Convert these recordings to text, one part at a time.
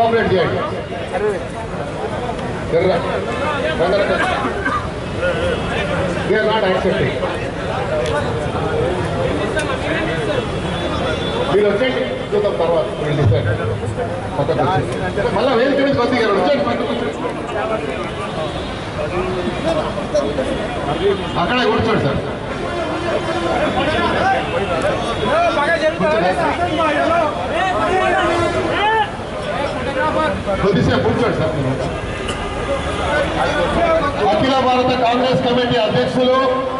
Cooperate చేయండి ఎర్ర we are not accepting మీరు వచ్చేయండి చూద్దాం తర్వాత వీళ్ళు డిసైడ్ పక్కకు వచ్చి. మళ్ళా వేలు తిరిగి కొద్దిగా వచ్చేయండి పక్కకు వచ్చేయండి. అక్కడే కూర్చోండి సార్ కొద్దిసేపు కూర్చోండి సార్ మీరు. అఖిల భారత కాంగ్రెస్ కమిటీ అధ్యక్షులు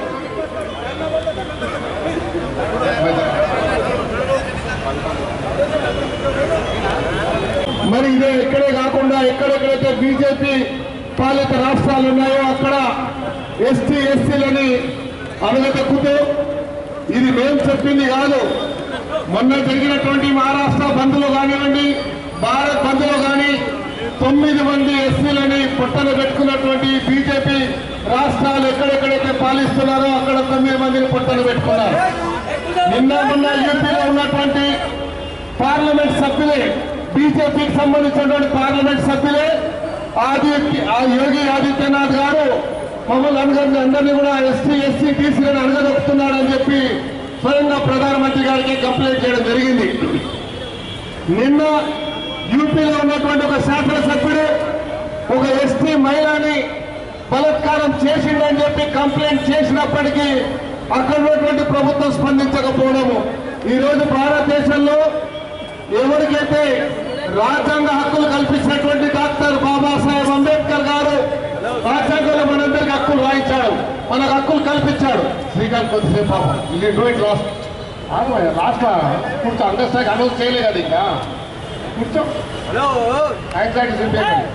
మరి ఇదే ఇక్కడే కాకుండా ఎక్కడెక్కడైతే బీజేపీ పాలిత రాష్ట్రాలు ఉన్నాయో అక్కడ ఎస్టీ ఎస్సీలని అడగదక్కుతూ ఇది మేము చెప్పింది కాదు మొన్న జరిగినటువంటి మహారాష్ట్ర బంద్లో కానివ్వండి భారత్ బంద్లో కానీ తొమ్మిది మంది ఎస్సీలని పుట్టన పెట్టుకున్నటువంటి బీజేపీ రాష్ట్రాలు ఎక్కడెక్కడైతే పాలిస్తున్నారో అక్కడ తొమ్మిది మందిని పుట్టన పెట్టుకున్నారు నిన్న మొన్న యూపీలో ఉన్నటువంటి పార్లమెంట్ సభ్యులే బీజేపీకి సంబంధించినటువంటి పార్లమెంట్ సభ్యులే ఆది ఆ యోగి ఆదిత్యనాథ్ గారు మమ్మల్ని అనగని అందరినీ కూడా ఎస్సీ ఎస్సీ టీసీలను అనగదొక్కుతున్నాడని చెప్పి స్వయంగా ప్రధానమంత్రి గారికి కంప్లైంట్ చేయడం జరిగింది నిన్న యూపీలో ఉన్నటువంటి ఒక శాసనసభ్యుడు ఒక ఎస్టీ మహిళని బలాత్కారం చేసిండని చెప్పి కంప్లైంట్ చేసినప్పటికీ అక్కడ ఉన్నటువంటి ప్రభుత్వం స్పందించకపోవడము ఈ రోజు భారతదేశంలో ఎవరికైతే రాజ్యాంగ హక్కులు కల్పించినటువంటి డాక్టర్ బాబాసాహెబ్ అంబేద్కర్ గారు రాజ్యాంగంలో మనందరికి హక్కులు రాయించాడు మనకు హక్కులు కల్పించాడు శ్రీకాంత్ కొద్దిసేపు పాపం ఇది డూ ఇట్ లాస్ట్ లాస్ట్ కూర్చో అండర్స్టాండ్ అనౌన్స్ చేయలే కదా ఇంకా కూర్చో యాంగ్జైటీ సింపేషన్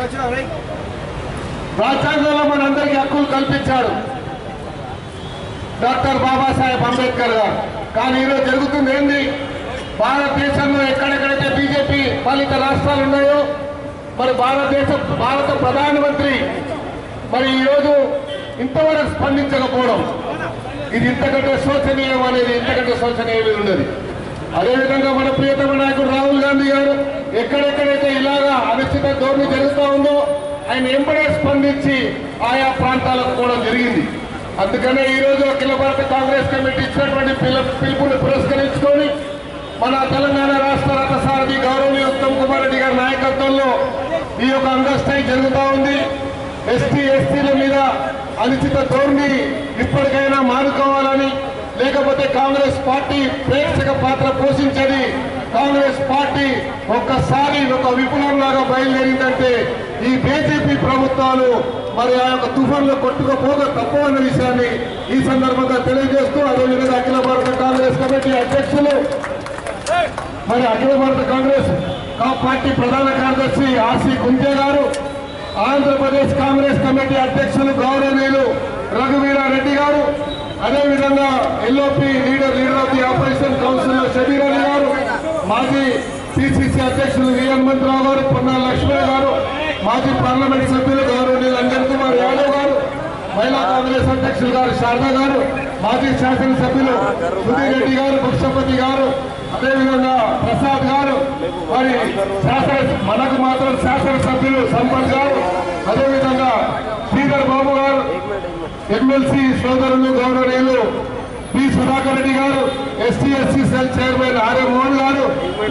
రాజ్యాంగంలో మనందరికీ హక్కులు కల్పించాడు డాక్టర్ బాబాసాహెబ్ అంబేద్కర్ గారు కానీ ఈరోజు జరుగుతుంది ఏంది భారతదేశంలో ఎక్కడెక్కడైతే బీజేపీ పాలిత రాష్ట్రాలు ఉన్నాయో మరి భారతదేశ భారత ప్రధానమంత్రి మరి ఈరోజు ఇంతవరకు స్పందించకపోవడం ఇది ఇంతకంటే శోచనీయం అనేది ఇంతకంటే శోచనీయం ఉన్నది అదేవిధంగా మన ప్రియతమ నాయకుడు రాహుల్ గాంధీ గారు ఎక్కడెక్కడైతే ఇలాగా అనిశ్చిత ధోరణి జరుగుతూ ఉందో ఆయన ఎంబడే స్పందించి ఆయా ప్రాంతాలకు పోవడం జరిగింది అందుకనే ఈ రోజు అఖిల భారత కాంగ్రెస్ కమిటీ ఇచ్చినటువంటి పిల- పిలుపుని పురస్కరించుకొని మన తెలంగాణ రాష్ట్ర రథసారథి గౌరవనీయ ఉత్తమ్ కుమార్ రెడ్డి గారి నాయకత్వంలో ఈ యొక్క అంగస్థాయి జరుగుతూ ఉంది ఎస్టీ ఎస్టీల మీద అనిశ్చిత ధోరణి ఇప్పటికైనా మానుకోవాలని లేకపోతే కాంగ్రెస్ పార్టీ ప్రేక్షక పాత్ర పోషించని కాంగ్రెస్ పార్టీ ఒక్కసారి ఒక విపులంలాగా బయలుదేరిందంటే ఈ బీజేపీ ప్రభుత్వాలు మరి ఆ యొక్క తుఫాన్లో కొట్టుకుపోక తప్పవన్న విషయాన్ని ఈ సందర్భంగా తెలియజేస్తూ అదేవిధంగా అఖిల భారత కాంగ్రెస్ కమిటీ అధ్యక్షులు మరి అఖిల భారత కాంగ్రెస్ కా- పార్టీ ప్రధాన కార్యదర్శి ఆర్సీ కుంతే గారు ఆంధ్రప్రదేశ్ కాంగ్రెస్ కమిటీ అధ్యక్షులు గౌరవనీయులు రఘువీరారెడ్డి గారు అదేవిధంగా LOP leader leader of the opposition council Shabbir Ali గారు మాజీ పిసిసి అధ్యక్షులు వి హనుమంతరావు గారు పొన్నాల లక్ష్మణ్ గారు మాజీ పార్లమెంట్ సభ్యులు గౌరవనీయులు అంజన్ కుమార్ యాదవ్ గారు మహిళా కాంగ్రెస్ అధ్యక్షులు గారు శారద గారు మాజీ శాసనసభ్యులు సుధీర్ రెడ్డి గారు పక్షపతి గారు అదేవిధంగా ప్రసాద్ గారు మరి శాసన మనకు మాత్రం శాసనసభ్యులు సంపత్ గారు అదేవిధంగా శ్రీధర్ బాబు గారు ఎమ్మెల్సీ సోదరులు గౌరవనీయులు పి సుధాకర్ రెడ్డి గారు ST SC cell chairman RM Mohan గారు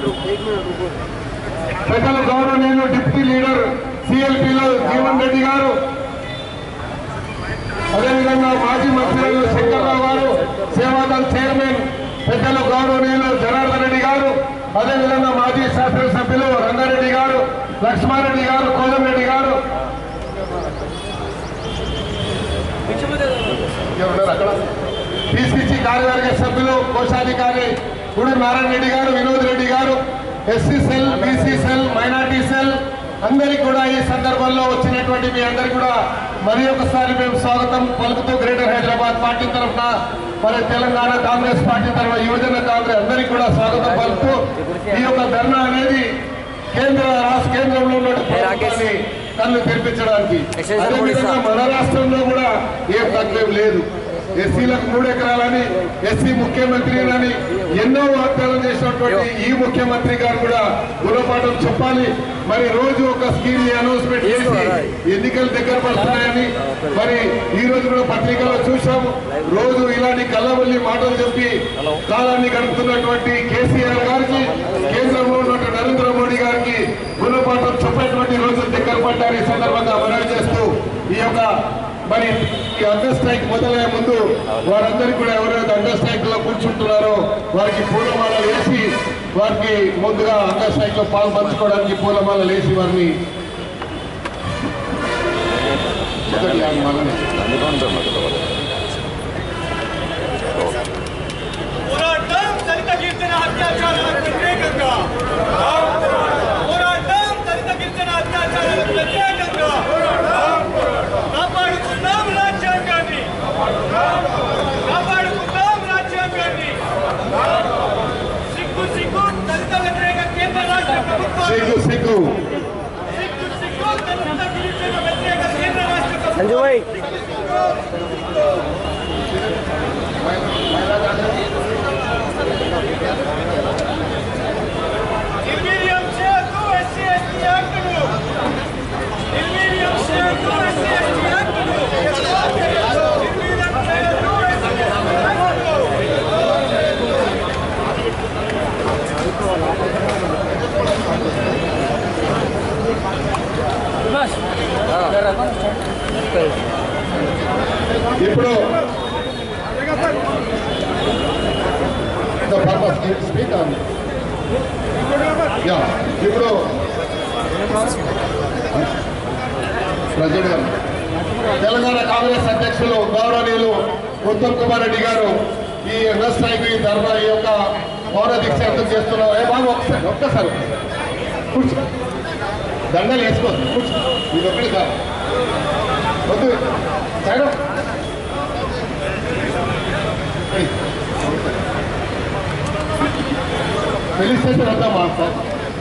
పెద్దలు గౌరవనీయులు డిప్యూటీ లీడర్ సిఎల్పిలో జీవన్ రెడ్డి గారు అదేవిధంగా మాజీ మంత్రులు శంకర్రావు గారు సేవాదల్ చైర్మన్ పెద్దలు గౌరవనీయులు జనార్దన్ రెడ్డి గారు అదేవిధంగా మాజీ శాసనసభ్యులు రంగారెడ్డి గారు లక్ష్మారెడ్డి గారు కోదంరెడ్డి గారు ఎవరున్నారు అక్కడ పిసిసి కార్యవర్గ సభ్యులు కోశాధికారి గుడు నారాయణ రెడ్డి గారు వినోద్ రెడ్డి గారు SC cell BC cell minority cell అందరికీ కూడా ఈ సందర్భంలో వచ్చినటువంటి మీ అందరికీ కూడా మరి ఒకసారి మేము స్వాగతం పలుకుతూ గ్రేటర్ హైదరాబాద్ పార్టీ తరఫున మరి తెలంగాణ కాంగ్రెస్ పార్టీ తరఫున యువజన కాంగ్రెస్ అందరికీ కూడా స్వాగతం పలుకుతూ ఈ యొక్క ధర్నా అనేది కేంద్ర రాష్ట్ర కేంద్రంలో ఉన్న ప్రభుత్వాన్ని కళ్ళు తెరిపించడానికి అదేవిధంగా మన రాష్ట్రంలో కూడా ఏం తక్కువ లేదు ఎస్సీలకు మూడు ఎకరాలని ఎస్సీ ముఖ్యమంత్రి అని ఎన్నో వాగ్దానం చేసినటువంటి ఈ ముఖ్యమంత్రి గారు కూడా గుణపాఠం చెప్పాలి మరి రోజు ఒక స్కీమ్ ని అనౌన్స్మెంట్ చేసి ఎన్నికలు దగ్గర పడుతున్నాయని మరి ఈ రోజు కూడా పత్రికలో చూసాము రోజు ఇలాంటి కళ్ళవల్లి మాటలు చెప్పి కాలాన్ని గడుపుతున్నటువంటి కేసీఆర్ గారికి కేంద్రంలో ఉన్నటువంటి నరేంద్ర మోడీ గారికి గుణపాఠం చెప్పేటువంటి రోజులు దగ్గర పడ్డారు ఈ సందర్భంగా మనవి చేస్తూ ఈ యొక్క మరి ఈ అండర్ స్ట్రైక్ మొదలయ్యే ముందు వారందరికీ కూడా ఎవరైతే అండర్ స్ట్రైక్ లో కూర్చుంటున్నారో వారికి పూలమాలలు వేసి వారికి ముందుగా అండర్ స్ట్రైక్ లో పాల్పంచుకోవడానికి పూలమాలలు వేసి వారిని మొదటి ఆ మనని పోరాటం దళిత గిరిజన అత్యాచారాలకు వ్యతిరేకంగా పోరాటం దళిత గిరిజన అత్యాచారాలకు వ్యతిరేకంగా కాపాడుకుందాం రాజ్యాంగాన్ని కాపాడుకుందాం రాజ్యాంగాన్ని సిగ్గు సిగ్గు దళిత వ్యతిరేక కేంద్ర రాష్ట్ర ప్రభుత్వాలు సిగ్గు సిగ్గు సిగ్గు సిగ్గు దళిత గిరిజన వ్యతిరేక కేంద్ర రాష్ట్ర ప్రభుత్వాలు నిర్వీర్యం చేయొద్దు ఎస్సీ ఎస్టీ యాక్టును నిర్వీర్యం చేయొద్దు ఎస్సీ ఎస్టీ యాక్టును నిర్వీర్యం చేయొద్దు ఎస్సీ ఎస్టీ యాక్టును ఇప్పుడు The purpose, speak on. Yeah, ఇప్పుడు ప్రజెంట్ గారు తెలంగాణ కాంగ్రెస్ అధ్యక్షులు గౌరవనీయులు ఉత్తమ్ కుమార్ రెడ్డి గారు ఈ ఎన్ఎస్ఐకి ఈ ధర్నా ఈ యొక్క పౌర దీక్ష ఎందుకు చేస్తున్నాం ఏ బాబు ఒక్కసారి ఒక్కసారి కూర్చో దండలు వేసుకోవద్దు కూర్చో ఇది ఒకటి సార్ వద్దు సైడ్ పోలీస్ స్టేషన్ వద్దామా సార్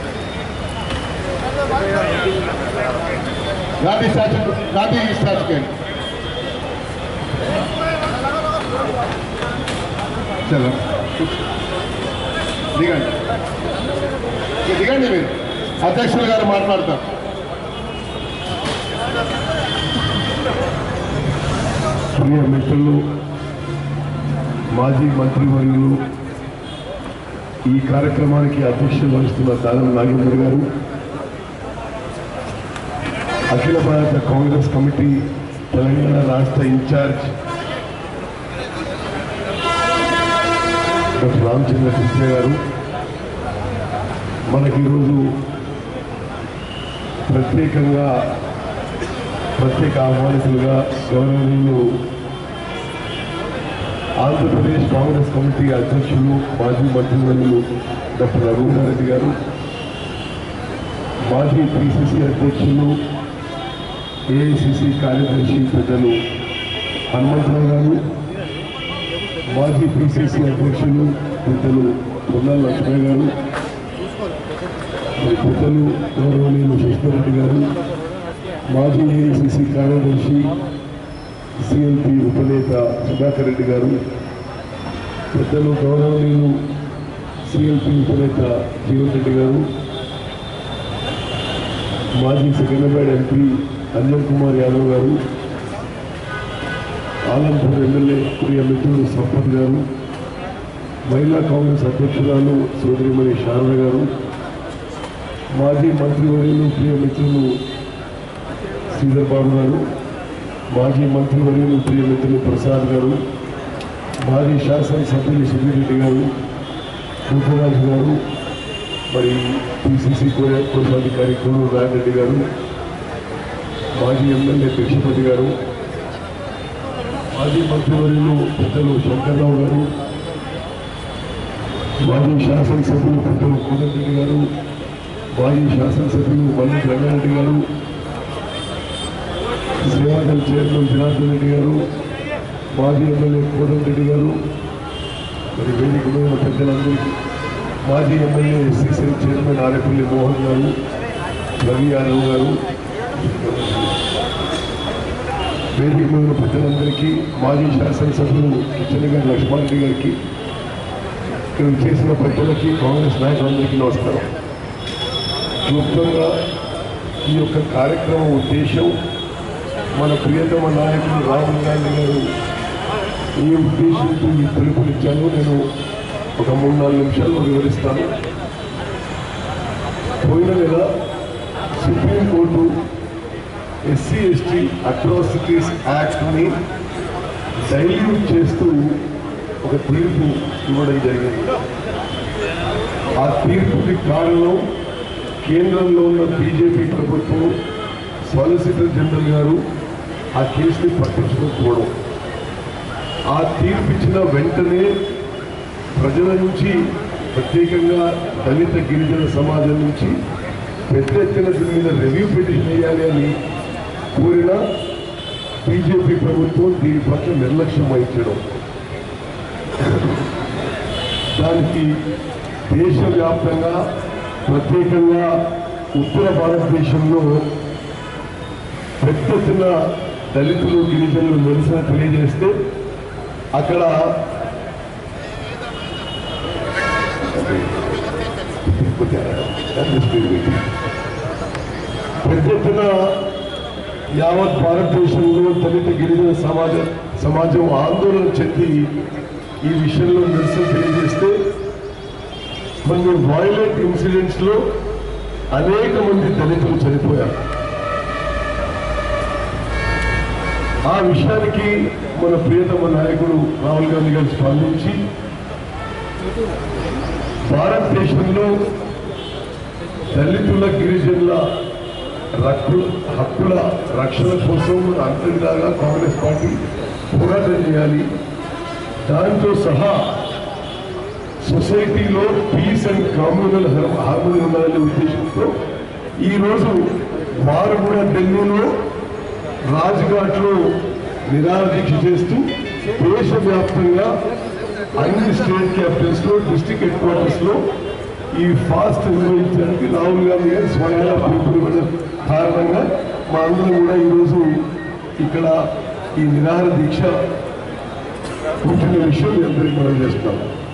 గాంధీ స్టాచ్యూ గాంధీ స్టాచ్యూకి వెళ్ళి చలో దిగండి ఇక దిగండి మీరు అధ్యక్షులు గారు మాట్లాడతారు ప్రియ మిత్రులు మాజీ మంత్రివర్యులు ఈ కార్యక్రమానికి అధ్యక్షత వహిస్తున్న దానం నాగేంద్ర గారు అఖిల భారత కాంగ్రెస్ కమిటీ తెలంగాణ రాష్ట్ర ఇన్ఛార్జ్ డాక్టర్ రామచంద్ర కృష్ణ గారు మనకి ఈరోజు ప్రత్యేకంగా ప్రత్యేక ఆహ్వానితులుగా గౌరవనీయులు ఆంధ్రప్రదేశ్ కాంగ్రెస్ కమిటీ అధ్యక్షులు మాజీ మంత్రివర్యులు డాక్టర్ రఘువీరారెడ్డి గారు మాజీ పిసిసి అధ్యక్షులు ఏఐసిసి కార్యదర్శి పెద్దలు హనుమంతరావు గారు మాజీ పిసిసి అధ్యక్షులు పెద్దలు పొన్నాల లక్ష్మయ్య గారు మరి పెద్దలు గౌరవనీయులు శశిధరెడ్డి గారు మాజీ ఏఐసిసి కార్యదర్శి సిఎల్పి ఉపనేత సుధాకర్ రెడ్డి గారు పెద్దలు గౌరవనీయులు సిఎల్పి ఉపనేత జీవన్ రెడ్డి గారు మాజీ సెకండ్రాబాద్ ఎంపీ అంజన్ కుమార్ యాదవ్ గారు ఆలంపూర్ ఎమ్మెల్యే ప్రియ మిత్రుడు సంపత్ గారు మహిళా కాంగ్రెస్ అధ్యక్షురాలు సోదరిమణి శారద గారు మాజీ మంత్రివర్యులు ప్రియ మిత్రులు శ్రీధర్ బాబు గారు మాజీ మంత్రివర్యులు ప్రియ మిత్రులు ప్రసాద్ గారు మాజీ శాసనసభ్యులు సుధీరెడ్డి గారు రూపరాజు గారు మరి పిసిసి కోశాధికారి కోనూరు రాయరెడ్డి గారు మాజీ ఎమ్మెల్యే భిక్షపతి గారు మాజీ మంత్రివర్యులు పెద్దలు శంకర్రావు గారు మాజీ శాసనసభ్యులు పెద్దలు కోదంరెడ్డి గారు మాజీ శాసనసభ్యులు మల్లి రంగారెడ్డి గారు సేవాదల్ చైర్మన్ జనార్దన్ రెడ్డి గారు మాజీ ఎమ్మెల్యే కోదంరెడ్డి గారు మరి వేదిక మీద ఉన్న పెద్దలందరికీ మాజీ MLA SCC chairman Arepalli Mohan garu Ravi Yadav గారు వేదిక మీద ఉన్న పెద్దలందరికీ మాజీ శాసనసభ్యులు కిచెన్ గారి లక్ష్మారెడ్డి గారికి ఇక్కడ చేసిన పెద్దలకి కాంగ్రెస్ నాయకులందరికీ నమస్కారం క్లుప్తంగా ఈ యొక్క కార్యక్రమం ఉద్దేశం మన ప్రియతమ నాయకుడు రాహుల్ గాంధీ గారు ఏ ఉద్దేశంతో ఈ పిలుపునిచ్చానో నేను ఒక మూడు నాలుగు నిమిషాల్లో వివరిస్తాను పోయిన నెల సుప్రీంకోర్టు ఎస్సీ ఎస్టీ అట్రాసిటీస్ యాక్ట్ని డైల్యూట్ చేస్తూ ఒక తీర్పు ఇవ్వడం జరిగింది ఆ తీర్పుకి కారణం కేంద్రంలో ఉన్న బీజేపీ ప్రభుత్వం సాలిసిటర్ జనరల్ గారు ఆ కేసుని పట్టించుకోకపోవడం ఆ తీర్పు ఇచ్చిన వెంటనే ప్రజల నుంచి ప్రత్యేకంగా దళిత గిరిజన సమాజం నుంచి పెద్ద ఎత్తున దీని మీద రివ్యూ పిటిషన్ వేయాలి అని కోరిన బీజేపీ ప్రభుత్వం దీని పట్ల నిర్లక్ష్యం వహించడం దానికి దేశవ్యాప్తంగా ప్రత్యేకంగా ఉత్తర భారతదేశంలో పెద్ద ఎత్తున దళితులు గిరిజనులు నిరసన తెలియజేస్తే అక్కడ పెద్ద ఎత్తున యావత్ భారతదేశంలో దళిత గిరిజన సమాజం సమాజం ఆందోళన చెంది ఈ విషయంలో నిరసన తెలియజేస్తే కొన్ని వాయిలెంట్ ఇన్సిడెంట్స్ లో అనేక మంది దళితులు చనిపోయారు ఆ విషయానికి మన ప్రియతమ నాయకుడు రాహుల్ గాంధీ గారు స్పందించి భారతదేశంలో దళితుల గిరిజనుల రక్కుల హక్కుల రక్షణ కోసం అంతర్గాగా కాంగ్రెస్ పార్టీ పోరాటం చేయాలి దాంతో సహా సొసైటీలో పీస్ అండ్ కమ్యూనల్ హార్మోనీ ఉండాలనే ఉద్దేశంతో ఈరోజు వారు కూడా ఢిల్లీలో రాజ్ఘాట్లో నిరాహార దీక్ష చేస్తూ దేశవ్యాప్తంగా అన్ని స్టేట్ క్యాపిటల్స్ లో డిస్ట్రిక్ట్ హెడ్ క్వార్టర్స్ లో ఈ ఫాస్ట్ నిర్వహించడానికి రాహుల్ గాంధీ గారు స్వయంగా పిలుపునివ్వడం కారణంగా మా అందరం కూడా ఈరోజు ఇక్కడ ఈ నిరాహార దీక్ష కూర్చున్న విషయం మీ అందరికీ మనం చేస్తాం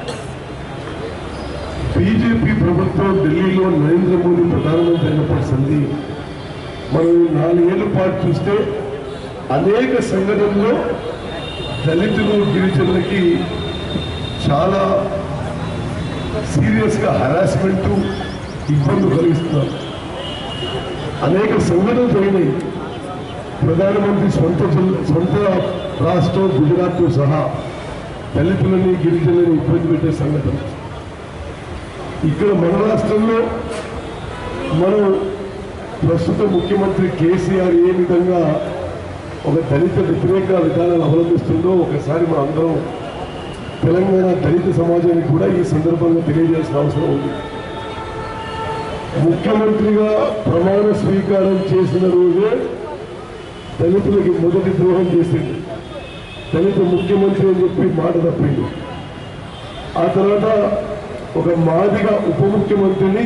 బీజేపీ ప్రభుత్వం ఢిల్లీలో నరేంద్ర మోదీ ప్రధానమంత్రి అయినప్పటి సంధి మనం ఈ నాలుగేళ్ల పాటు చూస్తే అనేక సంఘటనల్లో దళితులు గిరిజనులకి చాలా సీరియస్గా హరాస్మెంట్ ఇబ్బందులు కలిగిస్తున్నారు అనేక సంఘటనలు జరిగినాయి ప్రధానమంత్రి సొంత జిల్లా సొంత రాష్ట్రం గుజరాత్తో సహా దళితులని గిరిజనులని ఇబ్బంది పెట్టే సంఘటన ఇక్కడ మన రాష్ట్రంలో మనం ప్రస్తుత ముఖ్యమంత్రి కేసీఆర్ ఏ విధంగా ఒక దళిత వ్యతిరేక విధానాలు అవలంబిస్తుందో ఒకసారి మనం అందరం తెలంగాణ దళిత సమాజానికి కూడా ఈ సందర్భంగా తెలియజేయాల్సిన అవసరం ఉంది ముఖ్యమంత్రిగా ప్రమాణ స్వీకారం చేసిన రోజే దళితులకి మొదటి ద్రోహం చేసింది దళిత ముఖ్యమంత్రి అని చెప్పి మాట తప్పింది ఆ తర్వాత ఒక మాదిగా ఉప ముఖ్యమంత్రిని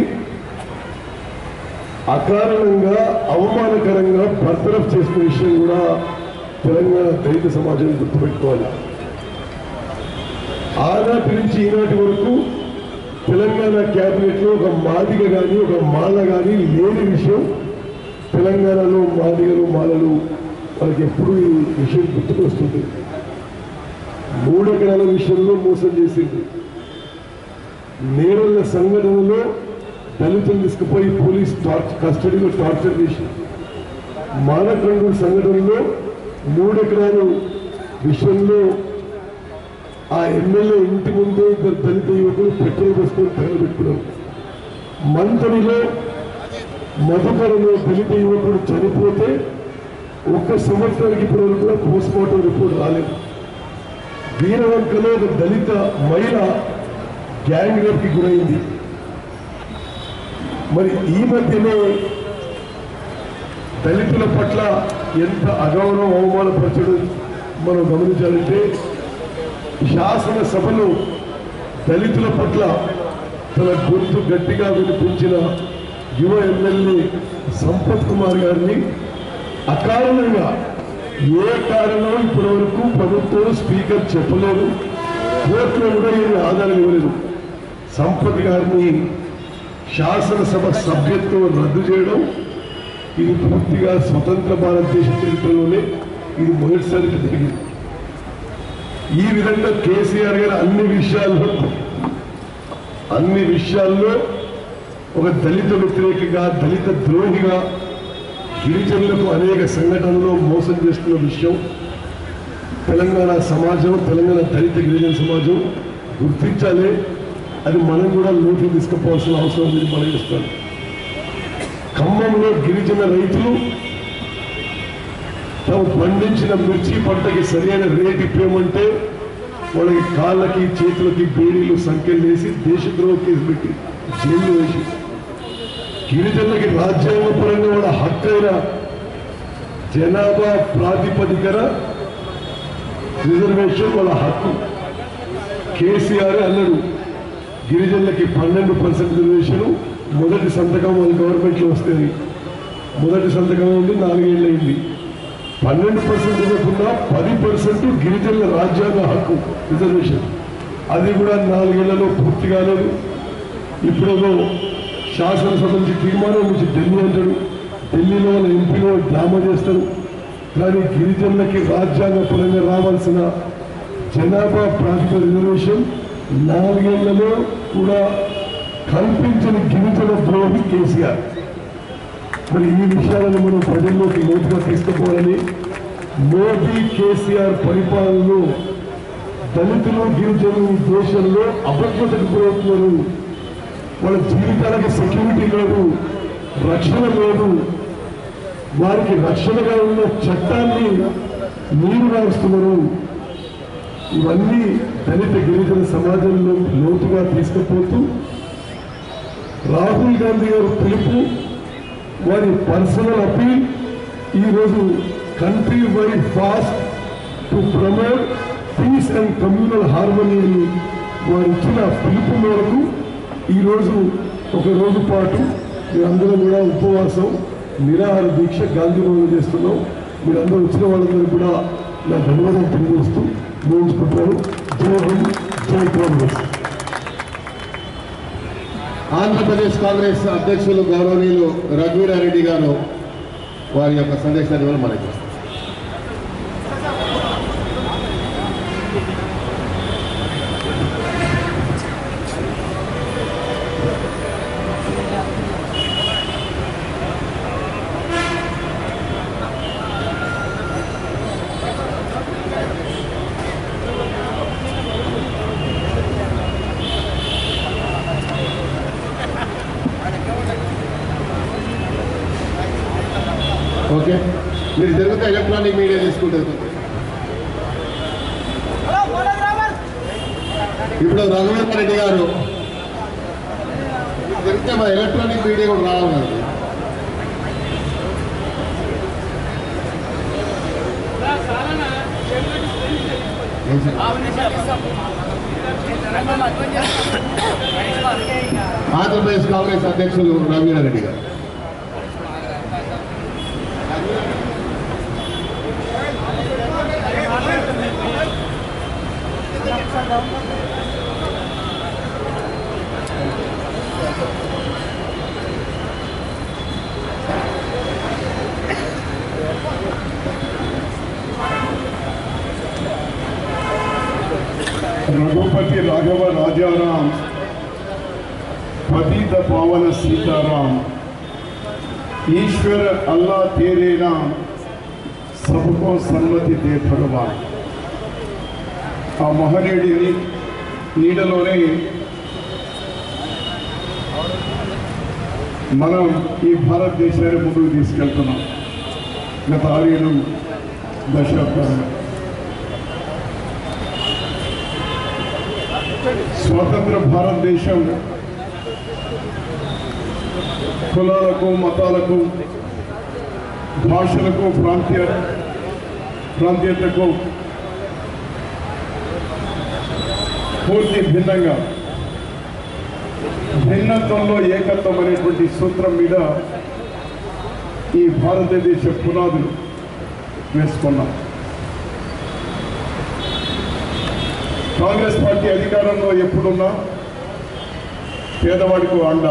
అకారణంగా అవమానకరంగా బర్తరఫ్ చేసిన విషయం కూడా తెలంగాణ దళిత సమాజం గుర్తుపెట్టుకోవాలి ఆనాటి నుంచి ఈనాటి వరకు తెలంగాణ క్యాబినెట్ లో ఒక మాదిగ కానీ ఒక మాల కానీ లేని విషయం తెలంగాణలో మాదిగలు మాలలు వాళ్ళకి ఎప్పుడు ఈ విషయం గుర్తుకొస్తుంది మూడెకరాల విషయంలో మోసం చేసింది నేరల సంఘటనలో దళితులు తీసుకుపోయి పోలీస్ టార్చ్ కస్టడీలో టార్చర్ చేసి మానకండు సంఘటనలో మూడెకరాలు విషయంలో ఆ ఎమ్మెల్యే ఇంటి ముందే ఇద్దరు దళిత యువకులు పెట్రోల్ పోసుకొని తగలబెట్టుకున్నారు మంతనిలో మధుకరలో దళిత యువకుడు చనిపోతే ఒక్క సంవత్సరానికి ఇప్పటి వరకు కూడా పోస్ట్ మార్టం రిపోర్ట్ రాలేదు వీరవంకలో ఒక దళిత మహిళ గ్యాంగ్ రేప్ కి గురైంది మరి ఈ మధ్యనే దళితుల పట్ల ఎంత అగౌరవం అవమానపరచడం మనం గమనించాలంటే శాసనసభలో దళితుల పట్ల తన గొంతు గట్టిగా వినిపించిన యువ ఎమ్మెల్యే సంపత్ కుమార్ గారిని అకారణంగా ఏ కారణం ఇప్పటి వరకు ప్రభుత్వం స్పీకర్ చెప్పలేదు కోర్టులో కూడా ఏమి ఆధారం ఇవ్వలేదు సంపత్ గారిని శాసనసభ సభ్యత్వం రద్దు చేయడం ఇది పూర్తిగా స్వతంత్ర భారతదేశ చరిత్రలోనే ఇది మొదటిసారి జరిగింది ఈ విధంగా కేసీఆర్ గారు అన్ని విషయాల్లో అన్ని విషయాల్లో ఒక దళిత వ్యతిరేకిగా దళిత ద్రోహిగా గిరిజనులకు అనేక సంఘటనలో మోసం చేస్తున్న విషయం తెలంగాణ సమాజం తెలంగాణ దళిత గిరిజన సమాజం గుర్తించాలి అది మనం కూడా లోటు తీసుకుపోవాల్సిన అవసరం ఉంది మనం చేస్తాం ఖమ్మంలో గిరిజన రైతులు తాము పండించిన మిర్చి పంటకి సరైన రేట్ ఇప్పేయమంటే వాళ్ళకి కాళ్ళకి చేతులకి బేడీలు సంఖ్యలు వేసి దేశద్రోహ కేసు పెట్టి జైల్లో వేసి గిరిజనులకి రాజ్యాంగపరంగా వాళ్ళ హక్కైన జనాభా ప్రాతిపదికన రిజర్వేషన్ వాళ్ళ హక్కు కేసీఆర్ అన్నాడు గిరిజనులకి పన్నెండు పర్సెంట్ రిజర్వేషన్ మొదటి సంతకం వాళ్ళ గవర్నమెంట్లో వస్తుంది మొదటి సంతకం ఉంది నాలుగేళ్ళు అయింది పన్నెండు పర్సెంట్ ఇవ్వకుండా పది పర్సెంట్ గిరిజనుల రాజ్యాంగ హక్కు రిజర్వేషన్ అది కూడా నాలుగేళ్లలో పూర్తి కాలేదు ఇప్పుడేదో శాసనసభ నుంచి తీర్మానం నుంచి ఢిల్లీ అంటాడు ఢిల్లీలో వాళ్ళ ఎంపీలో డ్రామా చేస్తారు కానీ గిరిజనులకి రాజ్యాంగ పరంగా రావాల్సిన జనాభా ప్రాతిపద రిజర్వేషన్ నాలుగేళ్లలో కూడా కల్పించని గిరిజన ద్రోహి కేసీఆర్ మరి ఈ విషయాలను మనం ప్రజల్లోకి లోతుగా తీసుకుపోవాలని మోదీ కేసీఆర్ పరిపాలనలో దళితులు గిరిజనులు ఈ దేశంలో అభద్రతకు గురవుతున్నారు వాళ్ళ జీవితాలకు సెక్యూరిటీ లేదు రక్షణ లేదు వారికి రక్షణగా ఉన్న చట్టాన్ని నీరు రాస్తున్నారు ఇవన్నీ దళిత గిరిజన సమాజంలో లోతుగా తీసుకుపోతూ రాహుల్ గాంధీ గారు పిలుపు వారి పర్సనల్ అపీల్ ఈరోజు countrywide fast to promote peace and communal హార్మోనీని వారు ఇచ్చిన పిలుపు మేరకు ఈరోజు ఒక రోజు పాటు మీరందరూ కూడా ఉపవాసం నిరాహార దీక్ష గాంధీ భవన్ చేస్తున్నాం మీరందరూ వచ్చిన వాళ్ళందరూ కూడా నా ధన్యవాదాలు తెలియజేస్తూ ముగించుకుంటాను జై హింద్ జై కాంగ్రెస్ ఆంధ్రప్రదేశ్ కాంగ్రెస్ అధ్యక్షులు గౌరవనీయులు రఘువీరారెడ్డి గారు వారి యొక్క సందేశాన్ని ఇవ్వాలి మనకి ఓకే మీరు జరిగితే ఎలక్ట్రానిక్ మీడియా తీసుకుంటారు ఇప్పుడు రఘువీర్ రెడ్డి గారు జరిగితే మా ఎలక్ట్రానిక్ మీడియా కూడా రావాలి ఆంధ్రప్రదేశ్ కాంగ్రెస్ అధ్యక్షులు రఘువీరారెడ్డి గారు रघुपति राघव राजा राम पतित पावन सीताराम ईश्वर अल्लाह तेरे नाम सबको సన్మతి దే భగవాన్ ఆ మహనీయుడిని నీడలోనే మనం ఈ భారతదేశాన్ని ముందుకు తీసుకెళ్తున్నాం గత ఆరేడు దశాబ్దాలు స్వతంత్ర భారతదేశం కులాలకు మతాలకు భాషలకు ప్రాంతీయ ప్రాంతీయతకు పూర్తి భిన్నంగా భిన్నత్వంలో ఏకత్వం అనేటువంటి సూత్రం మీద ఈ భారతదేశ పునాదులు వేసుకున్నాం కాంగ్రెస్ పార్టీ అధికారంలో ఎప్పుడున్నా పేదవాడికి అండ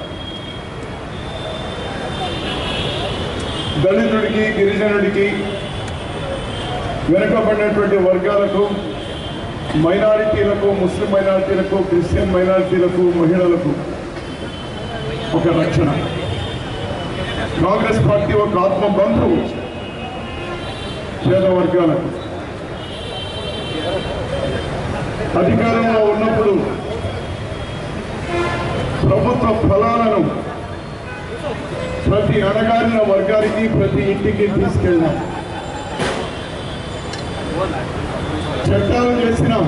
దళితుడికి గిరిజనుడికి వెనుకబడినటువంటి వర్గాలకు మైనారిటీలకు ముస్లిం మైనారిటీలకు క్రిస్టియన్ మైనారిటీలకు మహిళలకు ఒక రక్షణ కాంగ్రెస్ పార్టీ ఒక ఆత్మ బంధువు పేద వర్గాలకు అధికారంలో ఉన్నప్పుడు ప్రభుత్వ ఫలాలను ప్రతి అణగారిన వర్గానికి ప్రతి ఇంటికి తీసుకెళ్ళాం చట్టాలు చేసినాం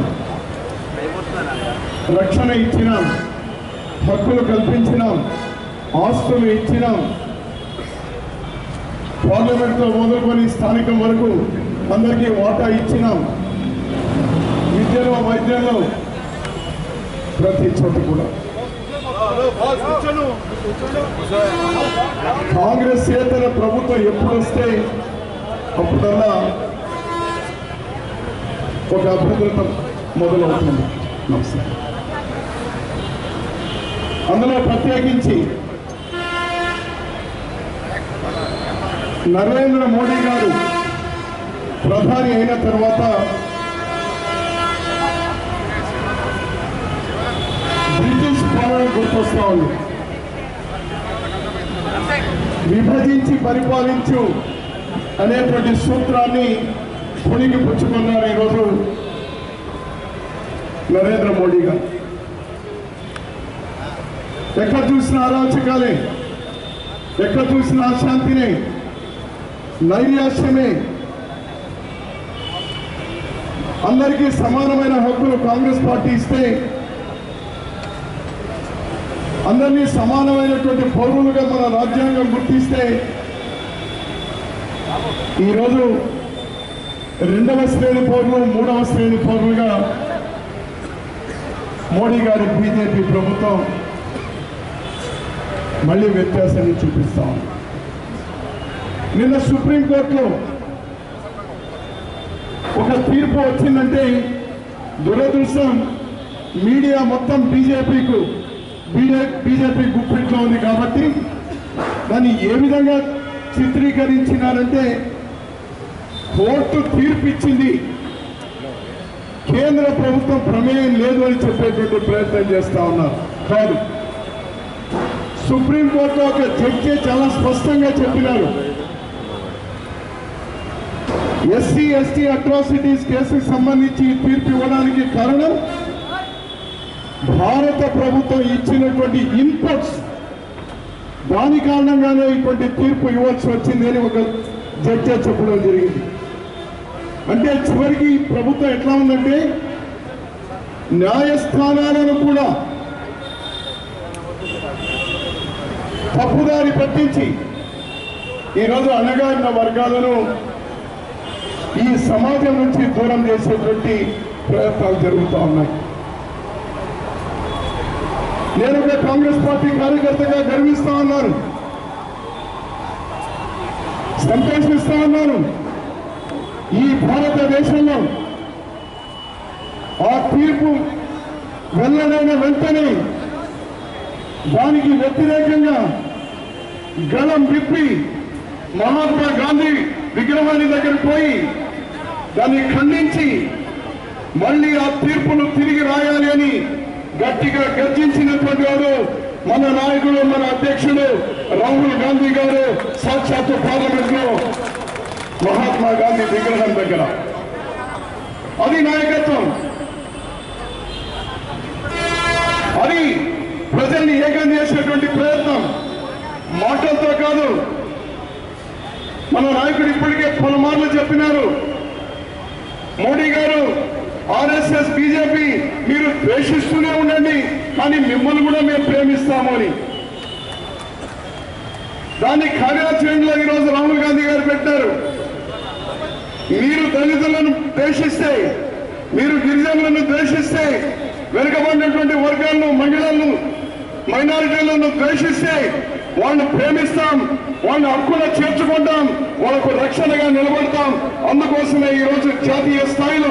రక్షణ ఇచ్చినాం హక్కులు కల్పించినాం ఆస్తులు ఇచ్చినాం పార్లమెంట్లో మొదలుకొని స్థానికం వరకు అందరికీ వాటా ఇచ్చినాం విద్యలో వైద్యంలో ప్రతి చోట కూడా కాంగ్రెస్ ఏతర ప్రభుత్వం ఎప్పుడు వస్తే అప్పుడల్లా ఒక అభద్రత మొదలవుతుంది నమస్కారం అందులో ప్రత్యేకించి నరేంద్ర మోడీ గారు ప్రధాని అయిన తర్వాత బ్రిటిష్ పాలన గుర్తొస్తా ఉంది విభజించి పరిపాలించు అనేటువంటి సూత్రాన్ని పుణికి పుచ్చుకున్నారు ఈరోజు నరేంద్ర మోడీ గారు ఎక్కడ చూసిన అరాచకాలే ఎక్కడ చూసిన అశాంతినే నైరాశ్యమే అందరికీ సమానమైన హక్కులు కాంగ్రెస్ పార్టీ ఇస్తే అందరినీ సమానమైనటువంటి పౌరులుగా మన రాజ్యాంగం గుర్తిస్తే ఈరోజు రెండవ శ్రేణి పౌరులు మూడవ శ్రేణి పౌరులుగా మోడీ గారి బీజేపీ ప్రభుత్వం మళ్ళీ వ్యత్యాసాన్ని చూపిస్తా ఉంది నిన్న సుప్రీంకోర్టులో ఒక తీర్పు వచ్చిందంటే దురదృష్టం మీడియా మొత్తం బీజేపీకు బీజేపీ గుప్పిట్లో ఉంది కాబట్టి దాన్ని ఏ విధంగా చిత్రీకరించినారంటే కోర్టు తీర్పు ఇచ్చింది కేంద్ర ప్రభుత్వం ప్రమేయం లేదు అని చెప్పేటువంటి ప్రయత్నం చేస్తా ఉన్నారు కాదు సుప్రీంకోర్టు ఒక జడ్జి చాలా స్పష్టంగా చెప్పినారు ఎస్సీ ఎస్టీ అట్రాసిటీస్ కేసుకు సంబంధించి ఈ తీర్పు ఇవ్వడానికి కారణం భారత ప్రభుత్వం ఇచ్చినటువంటి ఇన్పుట్స్ దాని కారణంగానే ఇటువంటి తీర్పు ఇవ్వాల్సి వచ్చింది అని ఒక జడ్జి చెప్పడం జరిగింది అంటే చివరికి ప్రభుత్వం ఎట్లా ఉందంటే న్యాయస్థానాలను కూడా తప్పుదారి పట్టించి ఈరోజు అణగారిన వర్గాలను ఈ సమాజం నుంచి దూరం చేసేటువంటి ప్రయత్నాలు జరుగుతూ ఉన్నాయి నేను ఒక కాంగ్రెస్ పార్టీ కార్యకర్తగా గర్విస్తా ఉన్నాను సంతోషిస్తా ఉన్నాను ఈ భారతదేశంలో ఆ తీర్పు వెళ్ళనైన వెంటనే దానికి వ్యతిరేకంగా గళం విప్పి మహాత్మా గాంధీ విగ్రహాన్ని దగ్గరికి పోయి దాన్ని ఖండించి మళ్ళీ ఆ తీర్పును తిరిగి రాయాలి అని గట్టిగా గర్జించినటువంటి వాడు మన నాయకుడు మన అధ్యక్షుడు రాహుల్ గాంధీ గారు సాక్షాత్తు పార్లమెంట్ లో మహాత్మా గాంధీ విగ్రహం దగ్గర అది నాయకత్వం అది ప్రజల్ని ఏకం చేసేటువంటి ప్రయత్నం మాటలతో కాదు మన నాయకుడు ఇప్పటికే పలుమార్లు చెప్పినారు మోడీ గారు ఆర్ఎస్ఎస్ బీజేపీ మీరు ద్వేషిస్తూనే ఉండండి కానీ మిమ్మల్ని కూడా మేము ప్రేమిస్తాము అని దాన్ని కార్యాచరణలో ఈరోజు రాహుల్ గాంధీ గారు పెట్టారు మీరు దళితులను ద్వేషిస్తే మీరు గిరిజనులను ద్వేషిస్తే వెనుకబడినటువంటి వర్గాలను మహిళలను మైనారిటీలను ద్వేషిస్తే వాళ్ళని ప్రేమిస్తాం వాళ్ళని హక్కున చేర్చుకుంటాం వాళ్ళకు రక్షణగా నిలబడతాం అందుకోసమే ఈ రోజు జాతీయ స్థాయిలో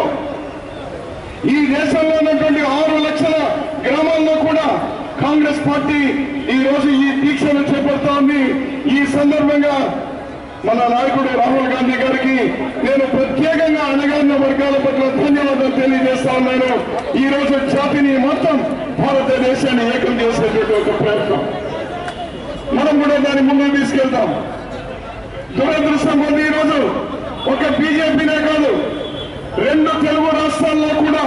ఈ దేశంలో ఉన్నటువంటి ఆరు లక్షల గ్రామాల్లో కూడా కాంగ్రెస్ పార్టీ ఈ రోజు ఈ దీక్షను చేపడుతోంది ఈ సందర్భంగా మన నాయకుడు రాహుల్ గాంధీ గారికి నేను ప్రత్యేకంగా అణగారిన వర్గాల పట్ల ధన్యవాదాలు తెలియజేస్తా ఉన్నాను ఈ రోజు జాతిని మొత్తం భారతదేశాన్ని ఏకం చేసేటువంటి ఒక ప్రయత్నం మనం కూడా దాన్ని ముందుకు తీసుకెళ్తాం దురదృష్టం కొద్ది ఈ రోజు ఒక బీజేపీనే కాదు రెండు తెలుగు రాష్ట్రాల్లో కూడా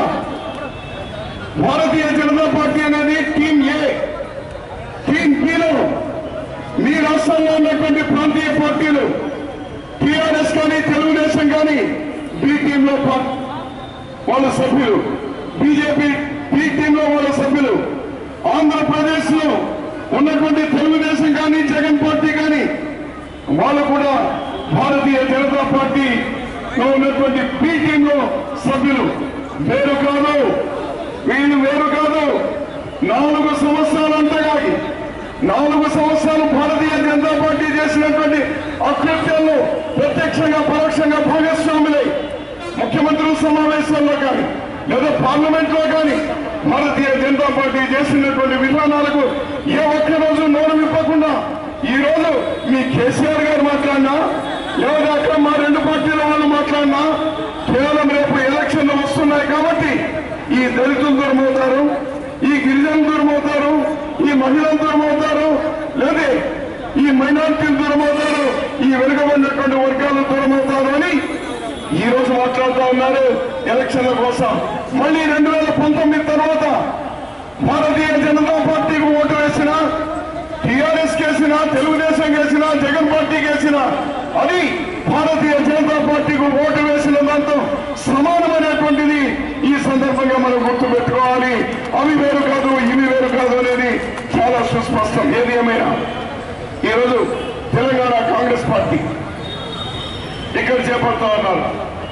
భారతీయ జనతా పార్టీ అనేది టీం ఏ టీం బిలో మీ రాష్ట్రంలో ఉన్నటువంటి ప్రాంతీయ పార్టీలు టిఆర్ఎస్ కానీ తెలుగుదేశం కానీ బి టీంలో పా- వాళ్ళ సభ్యులు బీజేపీ బి టీంలో వాళ్ళ సభ్యులు ఆంధ్రప్రదేశ్ లో ఉన్నటువంటి తెలుగుదేశం కానీ జగన్ పార్టీ కానీ వాళ్ళు కూడా భారతీయ జనతా పార్టీలో ఉన్నటువంటి బి టీంలో సభ్యులు వేరు కాదు వీళ్ళు వేరు కాదు నాలుగు సంవత్సరాలు అంతగాగి నాలుగు సంవత్సరాలు భారతీయ జనతా పార్టీ చేసినటువంటి అకృత్యాల్లో ప్రత్యక్షంగా పరోక్షంగా భాగస్వాములై ముఖ్యమంత్రుల సమావేశాల్లో కానీ లేదా పార్లమెంట్ లో కానీ భారతీయ జనతా పార్టీ చేసినటువంటి విధానాలకు ఏ ఒక్క రోజు నోరు విప్పకుండా ఈ రోజు మీ కేసీఆర్ గారు మాట్లాడినా లేదా అక్కడ మా రెండు పార్టీల వాళ్ళు మాట్లాడినా కేవలం రేపు ఎలక్షన్లు వస్తున్నాయి కాబట్టి ఈ దళితులు దూరమవుతారు ఈ గిరిజనులు దూరమవుతారు ఈ మహిళలు దూరమవుతారు లేదా ఈ మైనార్టీలు దూరమవుతారు ఈ వెనుకబడినటువంటి వర్గాలు దూరమవుతారు అని ఈ రోజు మాట్లాడుతూ ఉన్నారు ఎలక్షన్ల కోసం మళ్ళీ రెండు వేల పంతొమ్మిది తర్వాత భారతీయ జనతా పార్టీకి ఓటు వేసిన టిఆర్ఎస్ కేసిన తెలుగుదేశం కేసిన జగన్ పార్టీ కేసిన అది భారతీయ జనతా పార్టీకి ఓటు వేసిన దాంతో సమానమైనటువంటిది ఈ సందర్భంగా మనం గుర్తు పెట్టుకోవాలి అవి వేరు కాదు ఇవి వేరు కాదు అనేది చాలా సుస్పష్టం ఏది ఏమైనా ఈరోజు తెలంగాణ కాంగ్రెస్ పార్టీ ఇక్కడ చేపడతా ఉన్నారు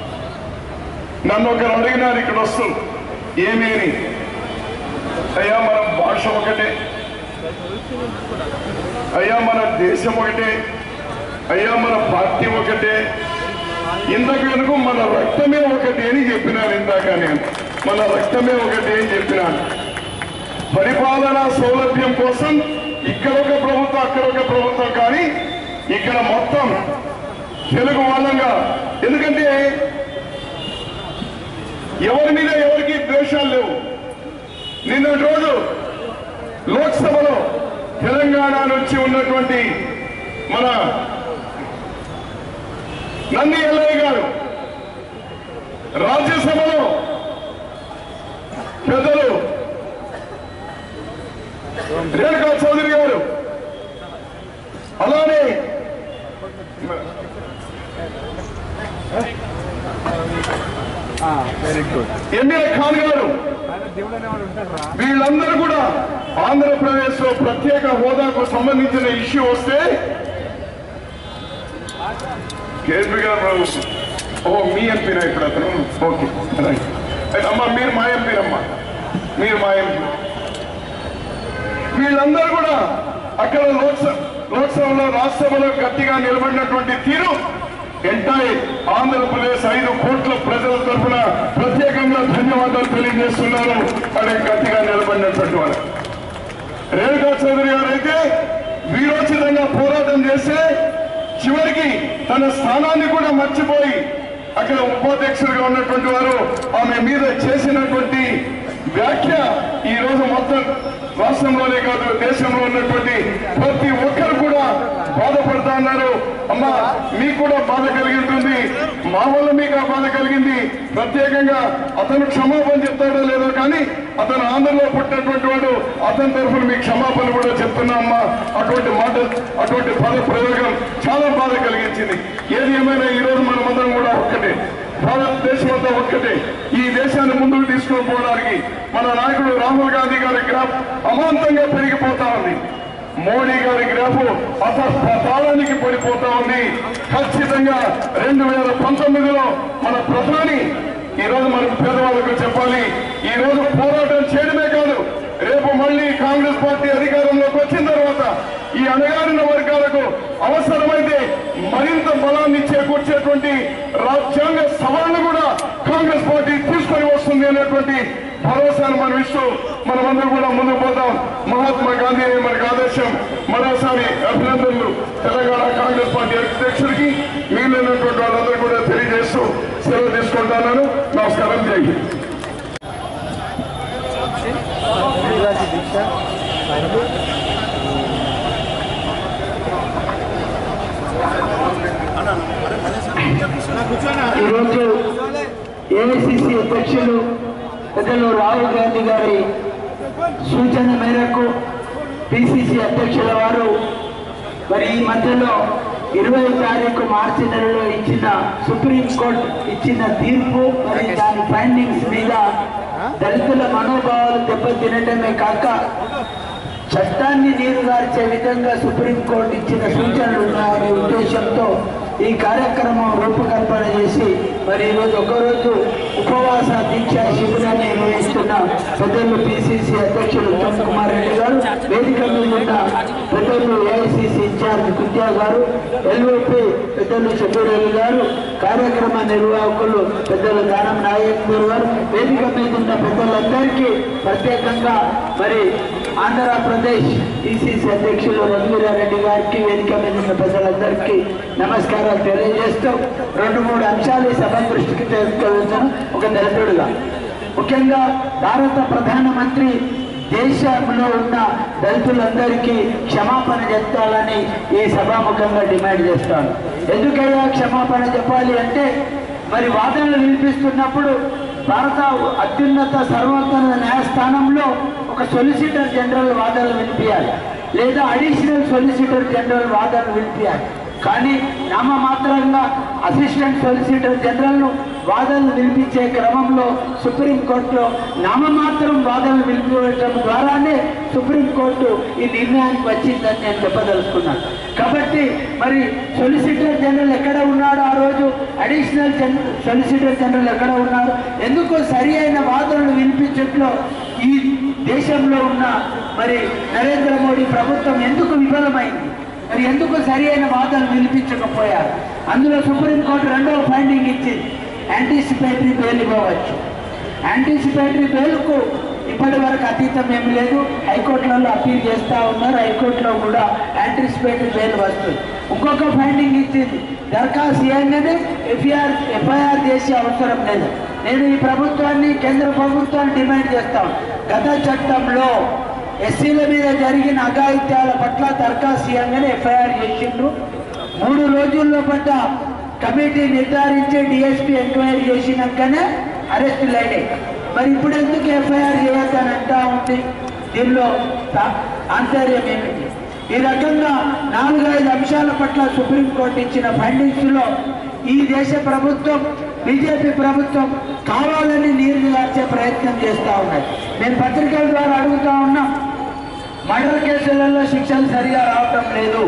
నన్ను ఒకరు అడిగినారు ఇక్కడ వస్తూ ఏమీ అని అయ్యా మన భాష ఒకటే అయ్యా మన దేశం ఒకటే అయ్యా మన పార్టీ ఒకటే ఇంతకు వెనుక మన రక్తమే ఒకటి అని చెప్పినాను ఇందాక నేను మన రక్తమే ఒకటి అని చెప్పినాను పరిపాలనా సౌలభ్యం కోసం ఇక్కడ ఒక ప్రభుత్వం అక్కడ ఒక ప్రభుత్వం కానీ ఇక్కడ మొత్తం తెలుగు వాళ్ళంగా ఎందుకంటే ఎవరి మీద ఎవరికి ద్వేషాలు లేవు నిన్నటి రోజు లోక్సభలో తెలంగాణ నుంచి ఉన్నటువంటి మన నంది ఎల్లయ్య గారు రాజ్యసభలో పెద్దలు రేణుకా చౌదరి గారు అలానే వెరీ గుడ్ ఎన్డీఏ ఖాన్ గారు వీళ్ళందరూ కూడా ఆంధ్రప్రదేశ్ లో ప్రత్యేక హోదాకు సంబంధించిన ఇష్యూ వస్తే కేసీ గారు ఓ మీ ఎంపీనా ఇప్పుడు అతను ఓకే రైట్ అయితే అమ్మా మీరు మా ఎంపీనమ్మా మీరు మా ఎంపీ వీళ్ళందరూ కూడా అక్కడ లోక్సభ లోక్సభలో రాజ్యసభలో గట్టిగా నిలబడినటువంటి తీరు ఎంటైర్ ఆంధ్రప్రదేశ్ ఐదు కోట్ల ప్రజల తరఫున ప్రత్యేకంగా ధన్యవాదాలు తెలియజేస్తున్నారు అనే గట్టిగా నిలబడినటువంటి వాళ్ళు రేణుకా చౌదరి గారు అయితే వీరోచితంగా పోరాటం చేస్తే చివరికి తన స్థానాన్ని కూడా మర్చిపోయి అక్కడ ఉపాధ్యక్షుడిగా ఉన్నటువంటి వారు ఆమె మీద చేసినటువంటి వ్యాఖ్య ఈ రోజు మొత్తం రాష్ట్రంలోనే కాదు దేశంలో ఉన్నటువంటి ప్రతి ఒక్కరు కూడా బాధపడతా ఉన్నారు అమ్మా మీకు కూడా బాధ కలిగి ఉంటుంది మా వల్ల మీకు ఆ బాధ కలిగింది ప్రత్యేకంగా అతను క్షమాపణ చెప్తాడో లేదో కానీ అతను ఆంధ్రలో పుట్టినటువంటి వాడు అతని తరఫున మీకు క్షమాపణ కూడా చెప్తున్నా అమ్మా అటువంటి మాట అటువంటి పద ప్రయోగం చాలా బాధ కలిగించింది ఏది ఏమైనా ఈ రోజు మనమందరం కూడా ఒక్కటే భారతదేశం అంతా ఒక్కటే ఈ దేశాన్ని ముందుకు తీసుకొని పోవడానికి మన నాయకుడు రాహుల్ గాంధీ గారి గ్రాఫ్ అమాంతంగా పెరిగిపోతా ఉంది మోడీ గారి గ్రాఫ్ అస పతాళానికి పడిపోతా ఉంది ఖచ్చితంగా రెండు వేల పంతొమ్మిదిలో మన ప్రధాని ఈ రోజు మనకు పేదవాళ్ళకు చెప్పాలి ఈ రోజు పోరాటం చేయడమే కాదు రేపు మళ్ళీ కాంగ్రెస్ పార్టీ అధికారంలోకి వచ్చిన తర్వాత ఈ అణగారిన వర్గాలకు అవసరమైతే మరింత బలాన్ని చేకూర్చేటువంటి రాజ్యాంగ సవరణ కూడా కాంగ్రెస్ పార్టీ తీసుకొని వస్తుంది అనేటువంటి భరోసాను మనం ఇస్తూ మనమందరం కూడా ముందుకు పోతాం మహాత్మా గాంధీ అనే మనకు ఆదర్శం మరోసారి అభినందనలు తెలంగాణ కాంగ్రెస్ పార్టీ అధ్యక్షుడికి మిగిలినటువంటి వాళ్ళందరూ కూడా తెలియజేస్తూ సెలవు తీసుకుంటున్నాను నమస్కారం జై హింద్ ఈరోజు ఏఐసిసి అధ్యక్షులు పెద్దలు రాహుల్ గాంధీ గారి సూచన మేరకు పిసిసి అధ్యక్షుల వారు మరి ఈ మధ్యలో ఇరవై తారీఖు మార్చి నెలలో ఇచ్చిన సుప్రీంకోర్టు ఇచ్చిన తీర్పు మరి దాని ఫైండింగ్స్ మీద దళితుల మనోభావాలు దెబ్బతినటమే కాక చట్టాన్ని నీరుగార్చే విధంగా సుప్రీంకోర్టు ఇచ్చిన సూచనలు ఉన్నాయనే ఉద్దేశంతో ఈ కార్యక్రమం రూపకల్పన చేసి మరి ఈరోజు ఒకరోజు ఉపవాస దీక్ష శిబిరాన్ని నిర్వహిస్తున్న పెద్దలు పిసిసి అధ్యక్షులు ఉత్తమ్ కుమార్ రెడ్డి గారు వేదిక మీద ఉన్న పెద్దలు ఏఐసిసి ఇన్ఛార్జ్ కుత్యా గారు ఎల్ఓపి పెద్దలు షబీరెడ్డి గారు కార్యక్రమ నిర్వాహకులు పెద్దలు దానం నాయకులు గారు వేదిక మీద ఉన్న పెద్దలందరికీ ప్రత్యేకంగా మరి ఆంధ్రప్రదేశ్ ఈసీసీ అధ్యక్షులు రఘువీరారెడ్డి గారికి వేదిక మీద ఉన్న ప్రజలందరికీ నమస్కారాలు తెలియజేస్తూ రెండు మూడు అంశాలు ఈ సభ దృష్టికి తీసుకెళ్తాను ఒక దళితుడుగా ముఖ్యంగా భారత ప్రధానమంత్రి దేశంలో ఉన్న దళితులందరికీ క్షమాపణ చెప్పాలని ఈ సభాముఖంగా డిమాండ్ చేస్తాను ఎందుకయ్యా క్షమాపణ చెప్పాలి అంటే మరి వాదనలు వినిపిస్తున్నప్పుడు భారత అత్యున్నత సర్వోన్నత న్యాయస్థానంలో ఒక సొలిసిటర్ జనరల్ వాదనలు వినిపించాలి లేదా అడిషనల్ సొలిసిటర్ జనరల్ వాదనలు వినిపించాలి కానీ నామమాత్రంగా అసిస్టెంట్ సొలిసిటర్ జనరల్ను వాదనలు వినిపించే క్రమంలో సుప్రీంకోర్టులో నామమాత్రం వాదనలు వినిపించడం ద్వారానే సుప్రీంకోర్టు ఈ నిర్ణయానికి వచ్చిందని నేను చెప్పదలుచుకున్నాను కాబట్టి మరి సొలిసిటర్ జనరల్ ఎక్కడ ఉన్నాడు ఆ రోజు అడిషనల్ జన్ సొలిసిటర్ జనరల్ ఎక్కడ ఉన్నారు ఎందుకు సరి అయిన వాదనలు వినిపించట్లో ఈ దేశంలో ఉన్న మరి నరేంద్ర మోడీ ప్రభుత్వం ఎందుకు విఫలమైంది మరి ఎందుకు సరి అయిన వాదనలు వినిపించకపోయారు అందులో సుప్రీంకోర్టు రెండవ ఫైండింగ్ ఇచ్చింది యాంటిసిపేటరీ బెయిల్ ఇవ్వవచ్చు యాంటిసిపేటరీ బెయిల్కు ఇప్పటి వరకు అతీతం ఏమి లేదు హైకోర్టులలో అప్పీల్ చేస్తూ ఉన్నారు హైకోర్టులో కూడా యాంటిసిపేటరీ బెయిల్ వస్తుంది ఇంకొక ఫైండింగ్ ఇచ్చింది దరఖాస్తు చేయగానే ఎఫ్ఐఆర్ ఎఫ్ఐఆర్ చేసే అవసరం లేదు నేను ఈ ప్రభుత్వాన్ని కేంద్ర ప్రభుత్వాన్ని డిమాండ్ చేస్తాను గత చట్టంలో ఎస్సీల మీద జరిగిన అఘాయిత్యాల పట్ల దరఖాస్తు చేయగానే ఎఫ్ఐఆర్ చేసిండ్రు మూడు రోజుల్లో పడ్డ కమిటీ నిర్ధారించి డిఎస్పీ ఎంక్వైరీ చేసినాకనే అరెస్టులు అయినాయి మరి ఇప్పుడు ఎందుకు ఎఫ్ఐఆర్ చేయొద్దని అంటా ఉంది దీనిలో తా- ఆంతర్యం ఏమిటి ఈ రకంగా నాలుగైదు అంశాల పట్ల సుప్రీంకోర్టు ఇచ్చిన ఫైండింగ్స్లో ఈ దేశ ప్రభుత్వం బీజేపీ ప్రభుత్వం కావాలని నీరు గార్చే ప్రయత్నం చేస్తూ ఉన్నది నేను పత్రికల ద్వారా అడుగుతా ఉన్నా మర్డర్ కేసులలో శిక్షలు సరిగా రావటం లేదు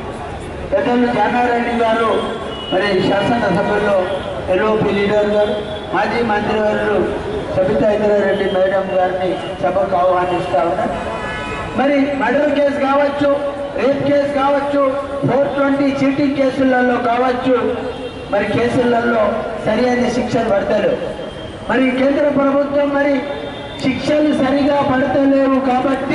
పెద్దలు జానారెడ్డి గారు మరి శాసనసభలో ఎల్ఓపి లీడర్ గారు మాజీ మంత్రివర్యులు సబితా ఇంద్రారెడ్డి మేడం గారిని సభకు ఆహ్వానిస్తా ఉన్నారు మరి మర్డర్ కేసు కావచ్చు రేప్ కేసు కావచ్చు ఫోర్ ట్వంటీ చీటింగ్ కేసులలో కావచ్చు మరి కేసులలో సరైన శిక్షలు పడతలేవు మరి కేంద్ర ప్రభుత్వం మరి శిక్షలు సరిగా పడతలేవు కాబట్టి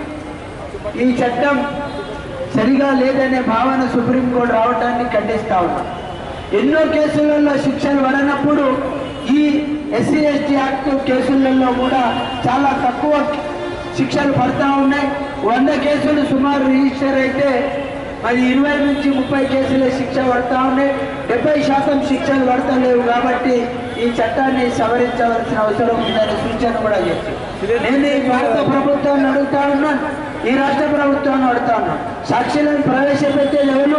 ఈ చట్టం సరిగా లేదనే భావన సుప్రీంకోర్టు రావడాన్ని ఖండిస్తా ఉన్నాం ఎన్నో కేసులలో శిక్షలు పడనప్పుడు ఈ ఎస్సీ ఎస్టీ యాక్ట్ కేసులలో కూడా చాలా తక్కువ శిక్షలు పడతా ఉన్నాయి వంద కేసులు సుమారు రిజిస్టర్ అయితే మరి ఇరవై నుంచి ముప్పై కేసుల శిక్ష పడతా ఉన్నాయి డెబ్బై శాతం శిక్షలు పడతలేవు కాబట్టి ఈ చట్టాన్ని సవరించవలసిన అవసరం ఉందనే సూచన కూడా చేసింది నేను ఈ భారత ప్రభుత్వాన్ని అడుగుతా ఉన్నాను ఈ రాష్ట్ర ప్రభుత్వాన్ని అడుగుతా ఉన్నాను సాక్షులను ప్రవేశపెట్టేది ఎవరు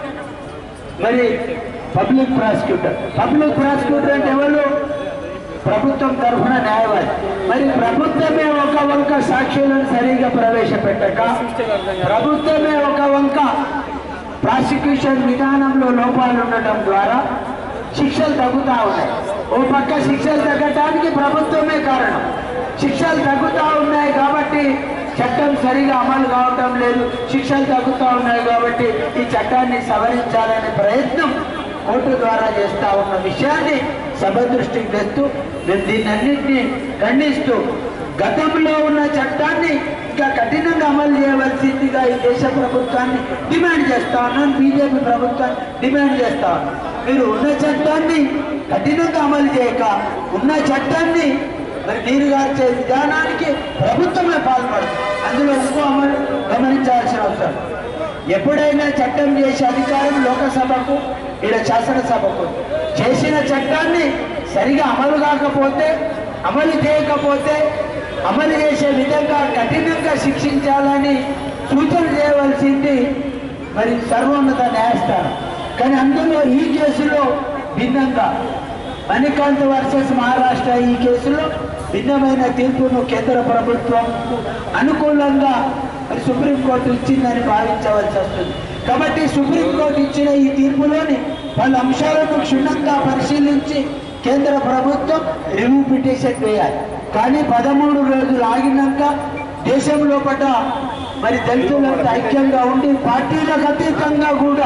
మరి పబ్లిక్ ప్రాసిక్యూటర్ పబ్లిక్ ప్రాసిక్యూటర్ అంటే ఎవరు ప్రభుత్వం తరఫున న్యాయవాది మరి ప్రభుత్వమే ఒక వంక సాక్షులను సరిగా ప్రవేశపెట్టక ప్రభుత్వమే ఒక వంక ప్రాసిక్యూషన్ విధానంలో లోపాలు ఉండటం ద్వారా శిక్షలు తగ్గుతా ఉన్నాయి ఓ పక్క శిక్షలు తగ్గటానికి ప్రభుత్వమే కారణం శిక్షలు తగ్గుతా ఉన్నాయి కాబట్టి చట్టం సరిగా అమలు కావటం లేదు శిక్షలు తగ్గుతూ ఉన్నాయి కాబట్టి ఈ చట్టాన్ని సవరించాలనే ప్రయత్నం కోర్టు ద్వారా చేస్తా ఉన్న విషయాన్ని సభ దృష్టికి తెస్తూ మేము దీన్నన్నింటినీ ఖండిస్తూ గతంలో ఉన్న చట్టాన్ని ఇంకా కఠినంగా అమలు చేయవలసిందిగా ఈ దేశ ప్రభుత్వాన్ని డిమాండ్ చేస్తా ఉన్నాను బీజేపీ ప్రభుత్వాన్ని డిమాండ్ చేస్తా ఉన్నాను మీరు ఉన్న చట్టాన్ని కఠినంగా అమలు చేయక ఉన్న చట్టాన్ని మరి నీరు గార్చే విధానానికి ప్రభుత్వమే పాల్పడుతుంది అందులో ఇంకో అమలు గమనించాల్సిన అవసరం ఎప్పుడైనా చట్టం చేసే అధికారం లోకసభకు ఇక్కడ శాసనసభకు చేసిన చట్టాన్ని సరిగా అమలు కాకపోతే అమలు చేయకపోతే అమలు చేసే విధంగా కఠినంగా శిక్షించాలని సూచన చేయవలసింది మరి సర్వోన్నత న్యాయస్థానం కానీ అందులో ఈ కేసులో భిన్నంగా మణికాంత్ వర్సెస్ మహారాష్ట్ర ఈ కేసులో భిన్నమైన తీర్పును కేంద్ర ప్రభుత్వం అనుకూలంగా మరి సుప్రీంకోర్టు ఇచ్చిందని భావించవలసి వస్తుంది కాబట్టి సుప్రీంకోర్టు ఇచ్చిన ఈ తీర్పులోని పలు అంశాలను క్షుణ్ణంగా పరిశీలించి కేంద్ర ప్రభుత్వం రివ్యూ పిటిషన్ వేయాలి కానీ పదమూడు రోజులు ఆగినాక దేశం లోపల మరి దళితులంతా ఐక్యంగా ఉండి పార్టీలకు అతీతంగా కూడా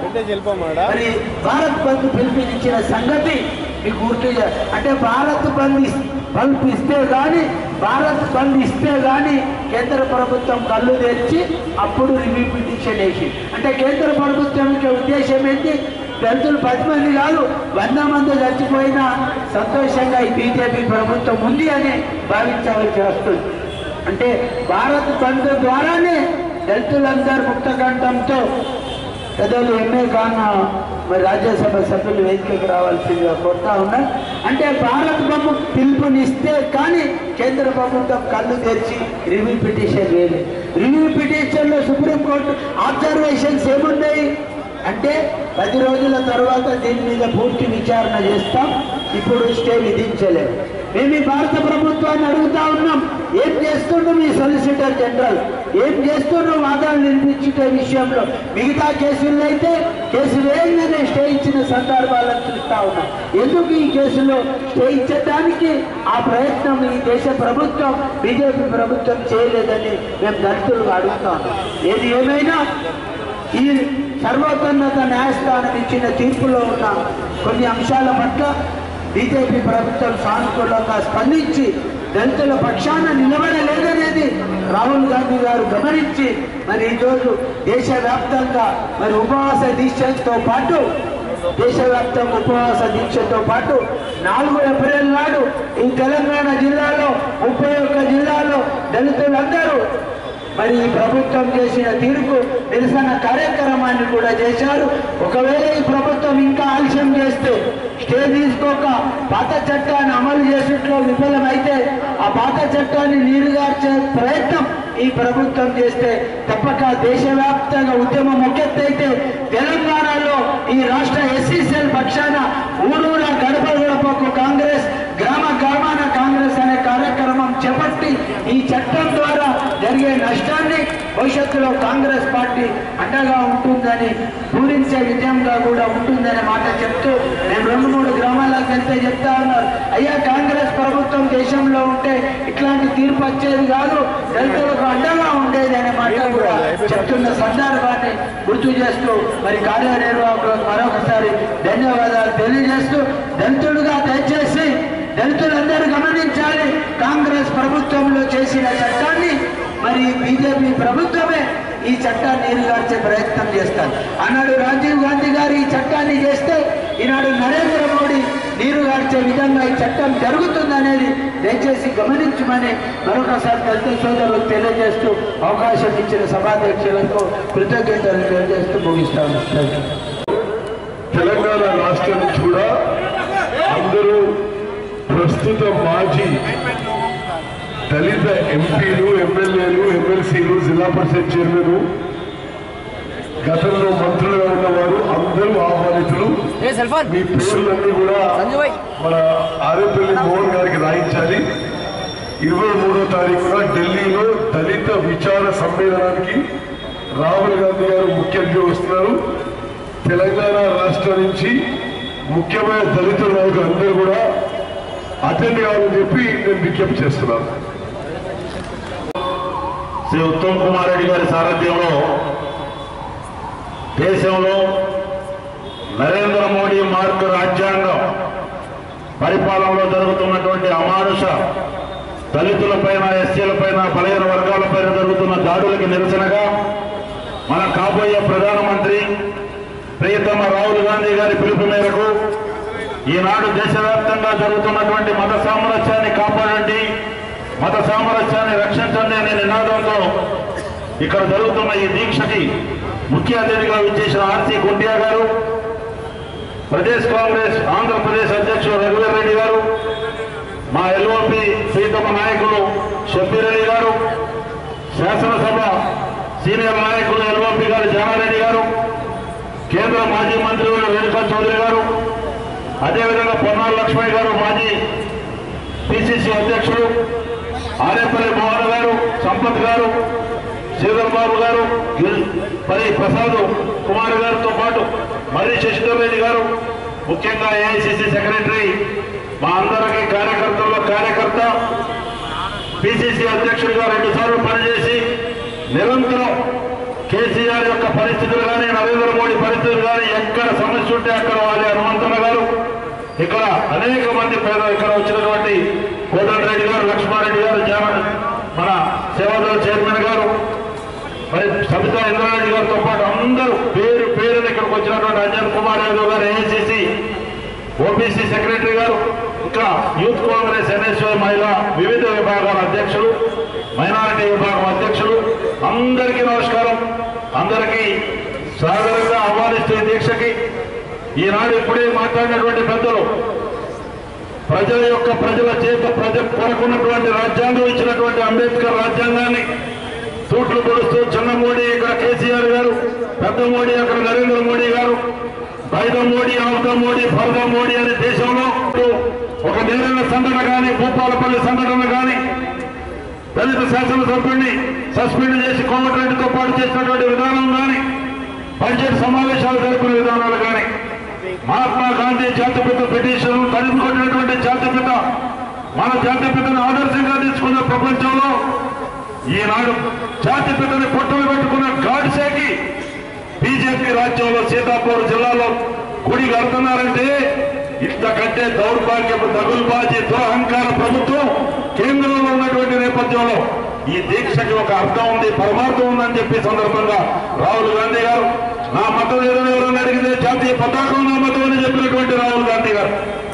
మరి భారత్ బంద్ పిలిపించిన సంగతి మీకు గుర్తు చే- అంటే భారత్ బంద్ ఇస్- బంద్ ఇస్తే గాని భారత్ బంద్ ఇస్తే గాని కేంద్ర ప్రభుత్వం కళ్ళు తెరిచి అప్పుడు రివ్యూ పిటిషన్ వేసి అంటే కేంద్ర ప్రభుత్వం యొక్క ఉద్దేశం ఏంటి దళితులు పది మంది కాదు వంద మంది చచ్చిపోయినా సంతోషంగా ఈ బీజేపీ ప్రభుత్వం ఉంది అని భావించవలసి వస్తుంది అంటే భారత్ బంద్ ద్వారానే దళితులందరూ ముక్తకంఠంతో పెద్దలు ఎంఏ కాన్న మరి రాజ్యసభ సభ్యులు వేదికకు రావాల్సిందిగా కోరుతా ఉన్నారు అంటే భారత్ బొమ్మ పిలుపునిస్తే కానీ కేంద్ర ప్రభుత్వం కళ్ళు తెరిచి రివ్యూ పిటిషన్ వేయలేదు రివ్యూ పిటిషన్లో సుప్రీంకోర్టు అబ్జర్వేషన్స్ ఏమున్నాయి అంటే పది రోజుల తర్వాత దీని మీద పూర్తి విచారణ చేస్తాం ఇప్పుడు స్టే విధించలేదు మేము ఈ భారత ప్రభుత్వాన్ని అడుగుతా ఉన్నాం ఏం చేస్తుండ్రు మీ సొలిసిటర్ జనరల్ ఏం చేస్తుండ్రు వాదనలు వినిపించుటే విషయంలో మిగతా కేసుల్లో అయితే కేసు వేయగానే స్టే ఇచ్చిన సందర్భాలను చూస్తా ఉన్నాం ఎందుకు ఈ కేసులో స్టే ఇచ్చడానికి ఆ ప్రయత్నం ఈ దేశ ప్రభుత్వం బీజేపీ ప్రభుత్వం చేయలేదని మేము దళితులుగా అడుగుతాం ఏది ఏమైనా ఈ సర్వోన్నత న్యాయస్థానం ఇచ్చిన తీర్పులో ఉన్న కొన్ని అంశాల పట్ల బీజేపీ ప్రభుత్వం సానుకూలంగా స్పందించి దళితుల పక్షాన నిలబడలేదనేది రాహుల్ గాంధీ గారు గమనించి మరి ఈరోజు దేశవ్యాప్తంగా మరి ఉపవాస దీక్షతో పాటు దేశవ్యాప్తంగా ఉపవాస దీక్షతో పాటు నాలుగు ఏప్రిల్ నాడు ఈ తెలంగాణ జిల్లాలో ముప్పై ఒక్క జిల్లాలో దళితులందరూ మరి ఈ ప్రభుత్వం చేసిన తీర్పు నిరసన కార్యక్రమాన్ని కూడా చేశారు ఒకవేళ ఈ ప్రభుత్వం ఇంకా ఆలస్యం చేస్తే స్టే తీసుకోక పాత చట్టాన్ని అమలు చేసేట్లో విఫలమైతే ఆ పాత చట్టాన్ని నీరుగార్చే ప్రయత్నం ఈ ప్రభుత్వం చేస్తే తప్పక దేశవ్యాప్తంగా ఉద్యమం ఒకెత్తైతే తెలంగాణలో ఈ రాష్ట్ర ఎస్సీసీఎల్ పక్షాన ఊరూరా గడప గడపకు కాంగ్రెస్ గ్రామ గ్రామాన కాంగ్రెస్ అనే కార్యక్రమం చేపట్టి ఈ చట్టం ద్వారా జరిగే నష్టాన్ని భవిష్యత్తులో కాంగ్రెస్ పార్టీ అండగా ఉంటుందని పూరించే విజయంగా కూడా ఉంటుందనే మాట చెప్తూ నేను రెండు మూడు గ్రామాలకు వెళ్తే చెప్తా ఉన్నారు అయ్యా కాంగ్రెస్ ప్రభుత్వం దేశంలో ఉంటే ఇట్లాంటి తీర్పు వచ్చేది కాదు దళితులకు అండగా ఉండేది అనే మాట కూడా చెప్తున్న సందర్భాన్ని గుర్తు చేస్తూ మరి కార్యనిర్వాహకులకు మరొకసారి ధన్యవాదాలు తెలియజేస్తూ దళితుడుగా దయచేసి దళితులందరూ గమనించాలి కాంగ్రెస్ ప్రభుత్వంలో చేసిన చట్టాన్ని మరి బీజేపీ ప్రభుత్వమే ఈ చట్టాన్ని నీరుగార్చే ప్రయత్నం చేస్తారు ఆనాడు రాజీవ్ గాంధీ గారు ఈ చట్టాన్ని చేస్తే ఈనాడు నరేంద్ర మోడీ నీరుగార్చే విధంగా ఈ చట్టం జరుగుతుందనేది దయచేసి గమనించమని మరొకసారి దళిత సోదరులకు తెలియజేస్తూ అవకాశం ఇచ్చిన సభాధ్యక్షులకు కృతజ్ఞతలు తెలియజేస్తూ ముగిస్తాను థ్యాంక్ యూ తెలంగాణ రాష్ట్రం నుంచి కూడా అందరూ ప్రస్తుత మాజీ దళిత ఎంపీలు ఎమ్మెల్యేలు ఎమ్మెల్సీలు జిల్లా పరిషత్ చైర్మన్ గతంలో మంత్రులుగా ఉన్నవారు అందరూ ఆహ్వానితులు ఏ సెల్ ఫోన్ మీ పేర్లన్నీ కూడా సంజయ్ భాయ్. మన ఆరేపల్లి మోహన్ గారికి రాయించాలి ఇరవై మూడో తారీఖున ఢిల్లీలో దళిత విచార సమ్మేళనానికి రాహుల్ గాంధీ గారు ముఖ్య అతిథిగా వస్తున్నారు తెలంగాణ రాష్ట్రం నుంచి ముఖ్యమైన దళిత నాయకులు అందరూ కూడా అటెండ్ కావాలని చెప్పి నేను విజ్ఞప్తి చేస్తున్నాను శ్రీ ఉత్తమ్ కుమార్ రెడ్డి గారి సారథ్యంలో దేశంలో నరేంద్ర మోడీ మార్గ రాజ్యాంగం పరిపాలనలో జరుగుతున్నటువంటి అమానుష దళితులపైన ఎస్సీలపైన బలహీన వర్గాలపైన జరుగుతున్న దాడులకి నిరసనగా మన కాబోయే ప్రధానమంత్రి ప్రియతమ రాహుల్ గాంధీ గారి పిలుపు మేరకు ఈనాడు దేశవ్యాప్తంగా జరుగుతున్నటువంటి మత సామరస్యాన్ని కాపాడండి మత సామరస్యాన్ని రక్షించండి అనే నినాదంతో ఇక్కడ జరుగుతున్న ఈ దీక్షకి ముఖ్య అతిథిగా విచ్చేసిన ఆర్సీ గుండియా గారు ప్రదేశ్ కాంగ్రెస్ ఆంధ్రప్రదేశ్ అధ్యక్షుడు రఘువీర్ రెడ్డి గారు మా ఎల్ఓపి ప్రీతమ నాయకులు షబ్బీర్ అలీ గారు శాసనసభ సీనియర్ నాయకులు ఎల్ఓపి గారు జానారెడ్డి గారు కేంద్ర మాజీ మంత్రి రేణుకా చౌదరి గారు అదేవిధంగా పొన్నాల లక్ష్మణ్ గారు మాజీ పిసిసి అధ్యక్షుడు ఆరేపల్లి మోహన్ గారు సంపత్ గారు శ్రీధర్ బాబు గారు గిరి- మరి ప్రసాద్ కుమార్ గారితో పాటు మరి శశిధర్ రెడ్డి గారు ముఖ్యంగా ఏఐసిసి సెక్రటరీ మా అందరికీ కార్యకర్తల్లో కార్యకర్త పిసిసి అధ్యక్షుడిగా రెండు సార్లు పనిచేసి నిరంతరం కేసీఆర్ యొక్క పరిస్థితులు కానీ నరేంద్ర మోడీ పరిస్థితులు కానీ ఎక్కడ సమస్య ఉంటే అక్కడ వాళ్ళ హనుమంతన్న గారు ఇక్కడ అనేక మంది పేద ఇక్కడ వచ్చినటువంటి కోదండరెడ్డి గారు లక్ష్మారెడ్డి గారు జాన మన సేవాదళ చైర్మన్ గారు మరి సబితా ఇంద్రారెడ్డి గారితో పాటు అందరూ పేరు పేరుని ఇక్కడికి వచ్చినటువంటి అంజన్ కుమార్ యాదవ్ గారు ఏఐసిసి ఓబీసీ సెక్రటరీ గారు ఇంకా యూత్ కాంగ్రెస్ ఎన్ఎస్వై మహిళా వివిధ విభాగాల అధ్యక్షులు మైనారిటీ విభాగం అధ్యక్షులు అందరికీ నమస్కారం అందరికీ సాదరంగా ఆహ్వానిస్తూ ఈ దీక్షకి ఈనాడు ఇప్పుడే మాట్లాడినటువంటి పెద్దలు ప్రజల యొక్క ప్రజల చేత ప్రజ కొరకున్నటువంటి రాజ్యాంగం ఇచ్చినటువంటి అంబేద్కర్ రాజ్యాంగాన్ని సూట్లు పొడుస్తూ చిన్న మోడీ ఇక్కడ కేసీఆర్ గారు పెద్ద మోడీ అక్కడ Narendra Modi garu by the Modi of the Modi for the Modi అనే దేశంలో ఒక నేరైన సంఘటన కానీ భూపాలపల్లి సంఘటన కానీ దళిత శాసనసభ్యుడిని సస్పెండ్ చేసి కోమటిరెడ్డితో పాటు చేసినటువంటి విధానం కానీ బడ్జెట్ సమావేశాలు జరిపిన విధానాలు కానీ మహాత్మా గాంధీ జాతిపిత పిటిషన్ తరిమి కొట్టినటువంటి జాతిపిత మన జాతిపితను ఆదర్శంగా తీసుకున్న ప్రపంచంలో ఈనాడు జాతిపితని పొట్టలు పెట్టుకున్న గాడ్సేకి బీజేపీ రాజ్యంలో సీతాపూర్ జిల్లాలో గుడి కడుతున్నారంటే ఇంతకంటే దౌర్భాగ్యపు దగుల్బాజీ దురహంకార ప్రభుత్వం కేంద్రంలో ఉన్నటువంటి నేపథ్యంలో ఈ దీక్షకి ఒక అర్థం ఉంది పరమార్థం ఉందని చెప్పి సందర్భంగా రాహుల్ గాంధీ గారు నా మతం ఏదైనా ఎవరైనా అడిగితే జాతీయ పతాకం నా మతం అని చెప్పినటువంటి రాహుల్ గాంధీ గారు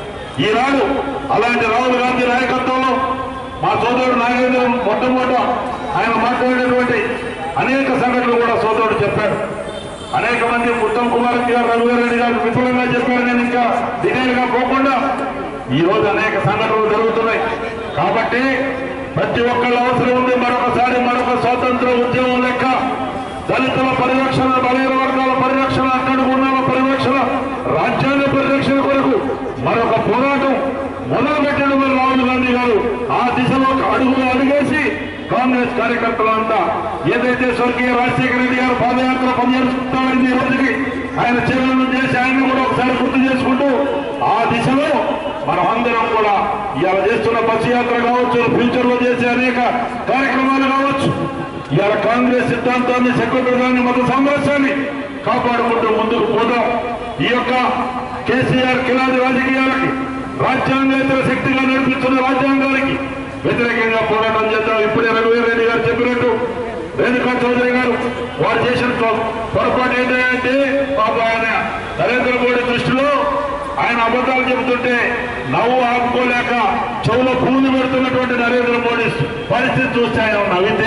ఈనాడు అలాంటి రాహుల్ గాంధీ నాయకత్వంలో మా సోదరుడు నాగేంద్ర మొట్టమొదట ఆయన మాట్లాడినటువంటి అనేక సంఘటనలు కూడా సోదరుడు చెప్పాడు అనేక మంది ఉత్తమ్ కుమార్ రెడ్డి గారు రఘువీర్ రెడ్డి గారు విఫలంగా చెప్పారు నేను ఇంకా డీటెయిల్ గా పోకుండా ఈ రోజు అనేక సంఘటనలు జరుగుతున్నాయి కాబట్టి ప్రతి ఒక్కళ్ళ అవసరం ఉంది మరొకసారి మరొక స్వాతంత్ర ఉద్యమం లెక్క దళితుల పరిరక్షణ బలహీన వర్గాల పరిరక్షణ అక్కడి గుణాల పరిరక్షణ రాజ్యాంగ పరిరక్షణ కొరకు మరొక పోరాటం మొదలు పెట్టడం వల్ల రాహుల్ గాంధీ గారు ఆ దిశలో ఒక అడుగులు అడుగేసి కాంగ్రెస్ కార్యకర్తలంతా ఏదైతే స్వర్గీయ రాజశేఖర రెడ్డి గారు పాదయాత్ర పనిచేసుకుంటామని ఈ రోజుకి ఆయన చర్యలను చేసి ఆయన కూడా ఒకసారి గుర్తు చేసుకుంటూ ఆ దిశలో మనం అందరం కూడా ఇవాళ చేస్తున్న బస్సు యాత్ర కావచ్చు ఫ్యూచర్ లో చేసే అనేక కార్యక్రమాలు కావచ్చు ఇవాళ కాంగ్రెస్ సిద్ధాంతాన్ని సెక్యులరిజాన్ని మత సామరస్యాన్ని కాపాడుకుంటూ ముందుకు పోదాం ఈ యొక్క కేసీఆర్ కిలాది రాజకీయాలకి రాజ్యాంగేతర శక్తిగా నడిపిస్తున్న రాజ్యాంగానికి వ్యతిరేకంగా పోరాటం చేద్దాం ఇప్పుడే రఘువీర్ రెడ్డి గారు చెప్పినట్టు రేణుకా చౌదరి గారు వారు చేసిన పొ- పొరపాటు ఏంటంటే పాప ఆయన నరేంద్ర మోడీ దృష్టిలో ఆయన అబద్ధాలు చెబుతుంటే నవ్వు ఆపుకోలేక చెవులో పూలు పెడుతున్నటువంటి నరేంద్ర మోడీ పరిస్థితి చూస్తే ఆయన నవ్వితే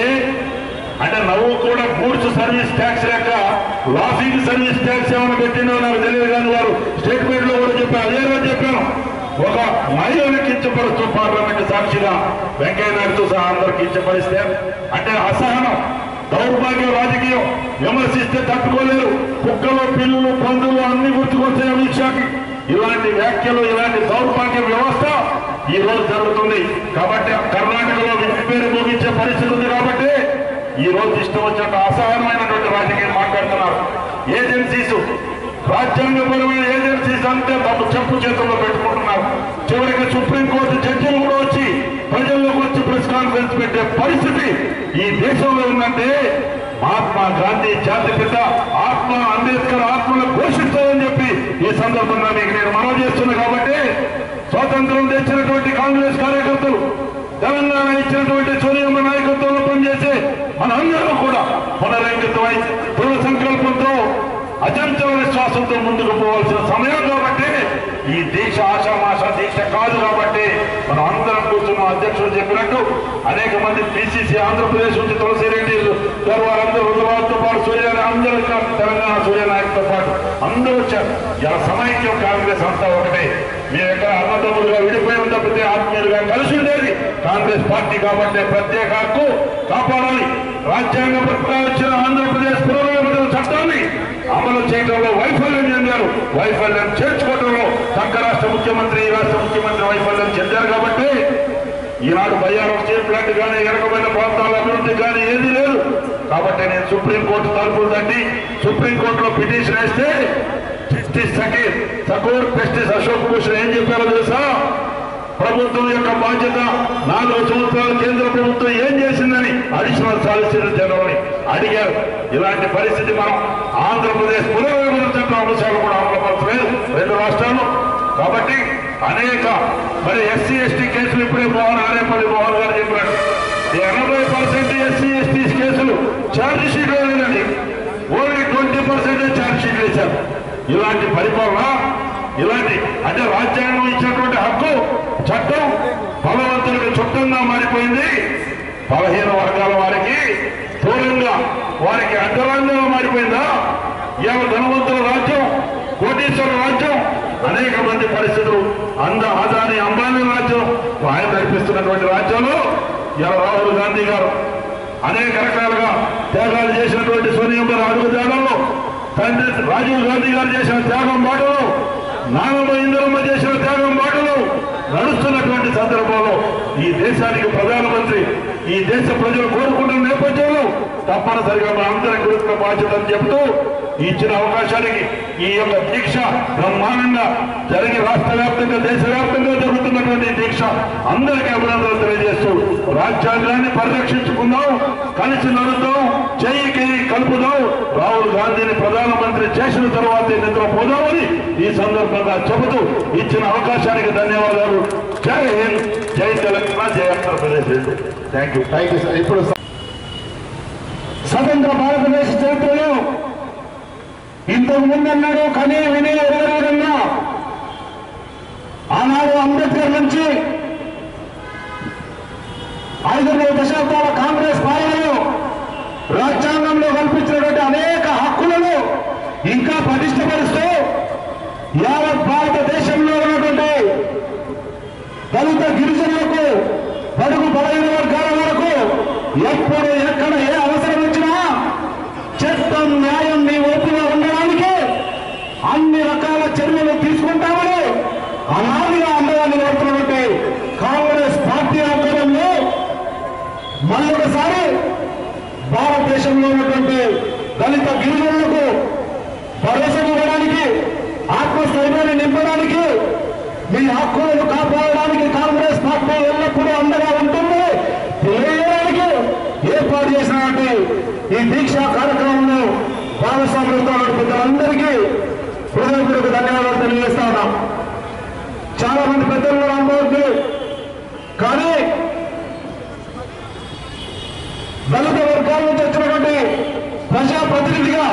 అంటే నవ్వు కూడా గూడ్స్ సర్వీస్ ట్యాక్స్ లెక్క లాఫింగ్ సర్వీస్ ట్యాక్స్ ఏమైనా పెట్టిందో నాకు తెలియదు కానీ వారు స్టేట్మెంట్ లో కూడా చెప్పారు అదే రోజు చెప్పాను ఒక మహిళను కించపరుస్తూ పార్లమెంట్ సాక్షిగా వెంకయ్య నాయుడుతో సహా అందరూ కించపరిస్తే అంటే అసహనం దౌర్భాగ్యం రాజకీయం విమర్శిస్తే తట్టుకోలేరు కుక్కలు పిల్లులు పందులు అన్ని గుర్తుకొస్తాయి అమిత్ షాకి ఇలాంటి వ్యాఖ్యలు ఇలాంటి దౌర్భాగ్య వ్యవస్థ ఈ రోజు జరుగుతుంది కాబట్టి కర్ణాటకలో విధి పేరు ముగించే పరిస్థితి ఉంది కాబట్టి ఈ రోజు ఇష్టం వచ్చినట్టు అసహనమైనటువంటి రాజకీయం మాట్లాడుతున్నారు ఏజెన్సీస్ రాజ్యాంగపరమైన ఏజెన్సీస్ అంతే తమ చెప్పు చేతుల్లో పెట్టుకుంటున్నారు చివరికి సుప్రీంకోర్టు జడ్జిలు కూడా వచ్చి ప్రజల్లోకి వచ్చి ప్రెస్ కాన్ఫరెన్స్ పెట్టే పరిస్థితి ఈ దేశంలో ఉందంటే మహాత్మా గాంధీ జాతిపిత ఆత్మ అంబేద్కర్ ఆత్మను పోషిస్తాయని చెప్పి ఈ సందర్భంగా మీకు నేను మనవి చేస్తున్నా కాబట్టి స్వాతంత్రం తెచ్చినటువంటి కాంగ్రెస్ కార్యకర్తలు తెలంగాణ ఇచ్చినటువంటి సోనియమ్మ నాయకత్వంలో పనిచేసే మనందరం కూడా పునరంకితమై దృఢ సంకల్పంతో అచంచల విశ్వాసంతో ముందుకు పోవాల్సిన సమయం కాబట్టి ఈ దేశ ఆశామాష దీక్ష కాదు కాబట్టి మనం అందరం కూర్చున్న అధ్యక్షుడు చెప్పినట్టు అనేక మంది పిసిసి ఆంధ్రప్రదేశ్ నుంచి తులసిరెడ్డి గారు వారందరూ హుజరాబాద్తో పాటు సూర్య అందరూ ఇంకా తెలంగాణ సూర్య నాయకుతో పాటు అందరూ వచ్చారు ఇలా సమైక్యం కాంగ్రెస్ అంతా ఒకటే మీరు ఎక్కడ అన్నదమ్ములుగా విడిపోయిన తప్పితే ఆత్మీయులుగా కలిసి ఉండేది కాంగ్రెస్ పార్టీ కాబట్టి ప్రత్యేక హక్కు కాపాడాలి రాజ్యాంగ వచ్చిన ఆంధ్రప్రదేశ్ పునర్విభజన చట్టాన్ని అమలు చేయడంలో వైఫల్యం చెందారు వైఫల్యం చేర్చుకోవడంలో పక్క రాష్ట్ర ముఖ్యమంత్రి ఈ రాష్ట్ర ముఖ్యమంత్రి వైఫల్యం చెందారు కాబట్టి ఈనాడు బయ్యారం స్టీల్ ప్లాంట్ కానీ వెనకబడిన ప్రాంతాల అభివృద్ధి కానీ ఏది లేదు కాబట్టి నేను సుప్రీంకోర్టు తలుపులు తట్టి సుప్రీంకోర్టులో పిటిషన్ వేస్తే జస్టిస్ సకీర్ సకూర్ జస్టిస్ అశోక్ భూషణ్ ఏం చెప్పారో తెలుసా ప్రభుత్వం యొక్క బాధ్యత నాలుగు సంవత్సరాలు కేంద్ర ప్రభుత్వం ఏం చేసిందని అడిషనల్ సాలిసిటర్ జనరల్ ని అడిగారు ఇలాంటి పరిస్థితి మనం ఆంధ్రప్రదేశ్ పునర్విభజన చట్టం అంశాలు కూడా అమలుపరచలేదు రెండు రాష్ట్రాలు కాబట్టి అనేక మరి ఎస్సీ ఎస్టీ కేసులు ఇప్పుడే మోహన్ ఆరేపల్లి మోహన్ గారు చెప్పారు ఎనభై పర్సెంట్ ఎస్సీ ఎస్టీ కేసులు ఛార్జ్ షీట్ లేదండి only twenty percent charge sheet వేశారు ఇలాంటి పరిపాలన ఇలాంటి అంటే రాజ్యాంగం ఇచ్చినటువంటి హక్కు చట్టం బలవంతులకు చుట్టంగా మారిపోయింది బలహీన వర్గాల వారికి దూరంగా వారికి అడ్డరంగా మారిపోయిందా ఇవాళ ధనవంతుల రాజ్యం కోటీశ్వర రాజ్యం అనేక మంది పరిస్థితులు అంద అదాని అంబానీ రాజ్యం ఆయన నడిపిస్తున్నటువంటి రాజ్యంలో ఇలా రాహుల్ గాంధీ గారు అనేక రకాలుగా త్యాగాలు చేసినటువంటి సోనియమ్మ అడుగు త్యాగంలో తండ్రి రాజీవ్ గాంధీ గారు చేసిన త్యాగం బాటలో నానమ్మ ఇంద్రమ్మ చేసిన త్యాగం బాటలో నడుస్తున్నటువంటి సందర్భంలో ఈ దేశానికి ప్రధానమంత్రి ఈ దేశ ప్రజలు కోరుకుంటున్న నేపథ్యంలో తప్పనిసరిగా మన అందరి గురించిన బాధ్యతను చెబుతూ ఇచ్చిన అవకాశానికి ఈ యొక్క దీక్ష బ్రహ్మాండంగా జరిగి రాష్ట్ర వ్యాప్తంగా దేశవ్యాప్తంగా జరుగుతున్నటువంటి ఈ దీక్ష అందరికీ అభినందనలు తెలియజేస్తూ రాజ్యాంగాన్ని పరిరక్షించుకుందాం కలిసి నడుద్దాం చెయ్యికి కలుపుదాం రాహుల్ గాంధీని ప్రధానమంత్రి చేసిన తర్వాత నిద్రపోదామని ఈ సందర్భంగా చెబుతూ ఇచ్చిన అవకాశానికి ధన్యవాదాలు జై హింద్ జై తెలంగాణ జై Andhra Pradesh thank you thank you sir ఇప్పుడు స్వతంత్ర భారతదేశ చరిత్రలో ఇంతకు ముందన్నాడు కనీ విని ఎరగని విధంగా ఆనాడు అంబేద్కర్ నుంచి ఐదున్నర దశాబ్దాల కాంగ్రెస్ పాలనలో రాజ్యాంగంలో కల్పించినటువంటి అనేక హక్కులను ఇంకా పటిష్టపరుస్తూ యావత్ భారతదేశంలో ఉన్నటువంటి దళిత గిరిజనులకు బడుగు బలైన వర్గాల వరకు ఎప్పుడు ఎక్కడ ఏ అవసరం వచ్చినా చట్టం న్యాయం మీ వైపుగా ఉండడానికి అన్ని రకాల చర్యలు తీసుకుంటామని అనాదిగా అండగా నిలబడుతున్నటువంటి కాంగ్రెస్ పార్టీ ఆధ్వర్యంలో మరొకసారి భారతదేశంలో ఉన్నటువంటి దళిత గిరిజనులకు భరోసా ఇవ్వడానికి ఆత్మస్థైర్యాన్ని నింపడానికి మీ హక్కులను కాపాడడానికి కాంగ్రెస్ పార్టీ ఎల్లప్పుడూ అండగా ఉంటుంది తెలియజేయడానికి ఏర్పాటు చేసినటువంటి ఈ దీక్షా కార్యక్రమంలో భాగస్వాములతో పెద్దలందరికీ హృదయపూర్వక ధన్యవాదాలు తెలియజేస్తా ఉన్నాం చాలా మంది పెద్దలు రాబోద్దు కానీ దళిత వర్గాల నుంచి వచ్చినటువంటి ప్రజాప్రతినిధిగా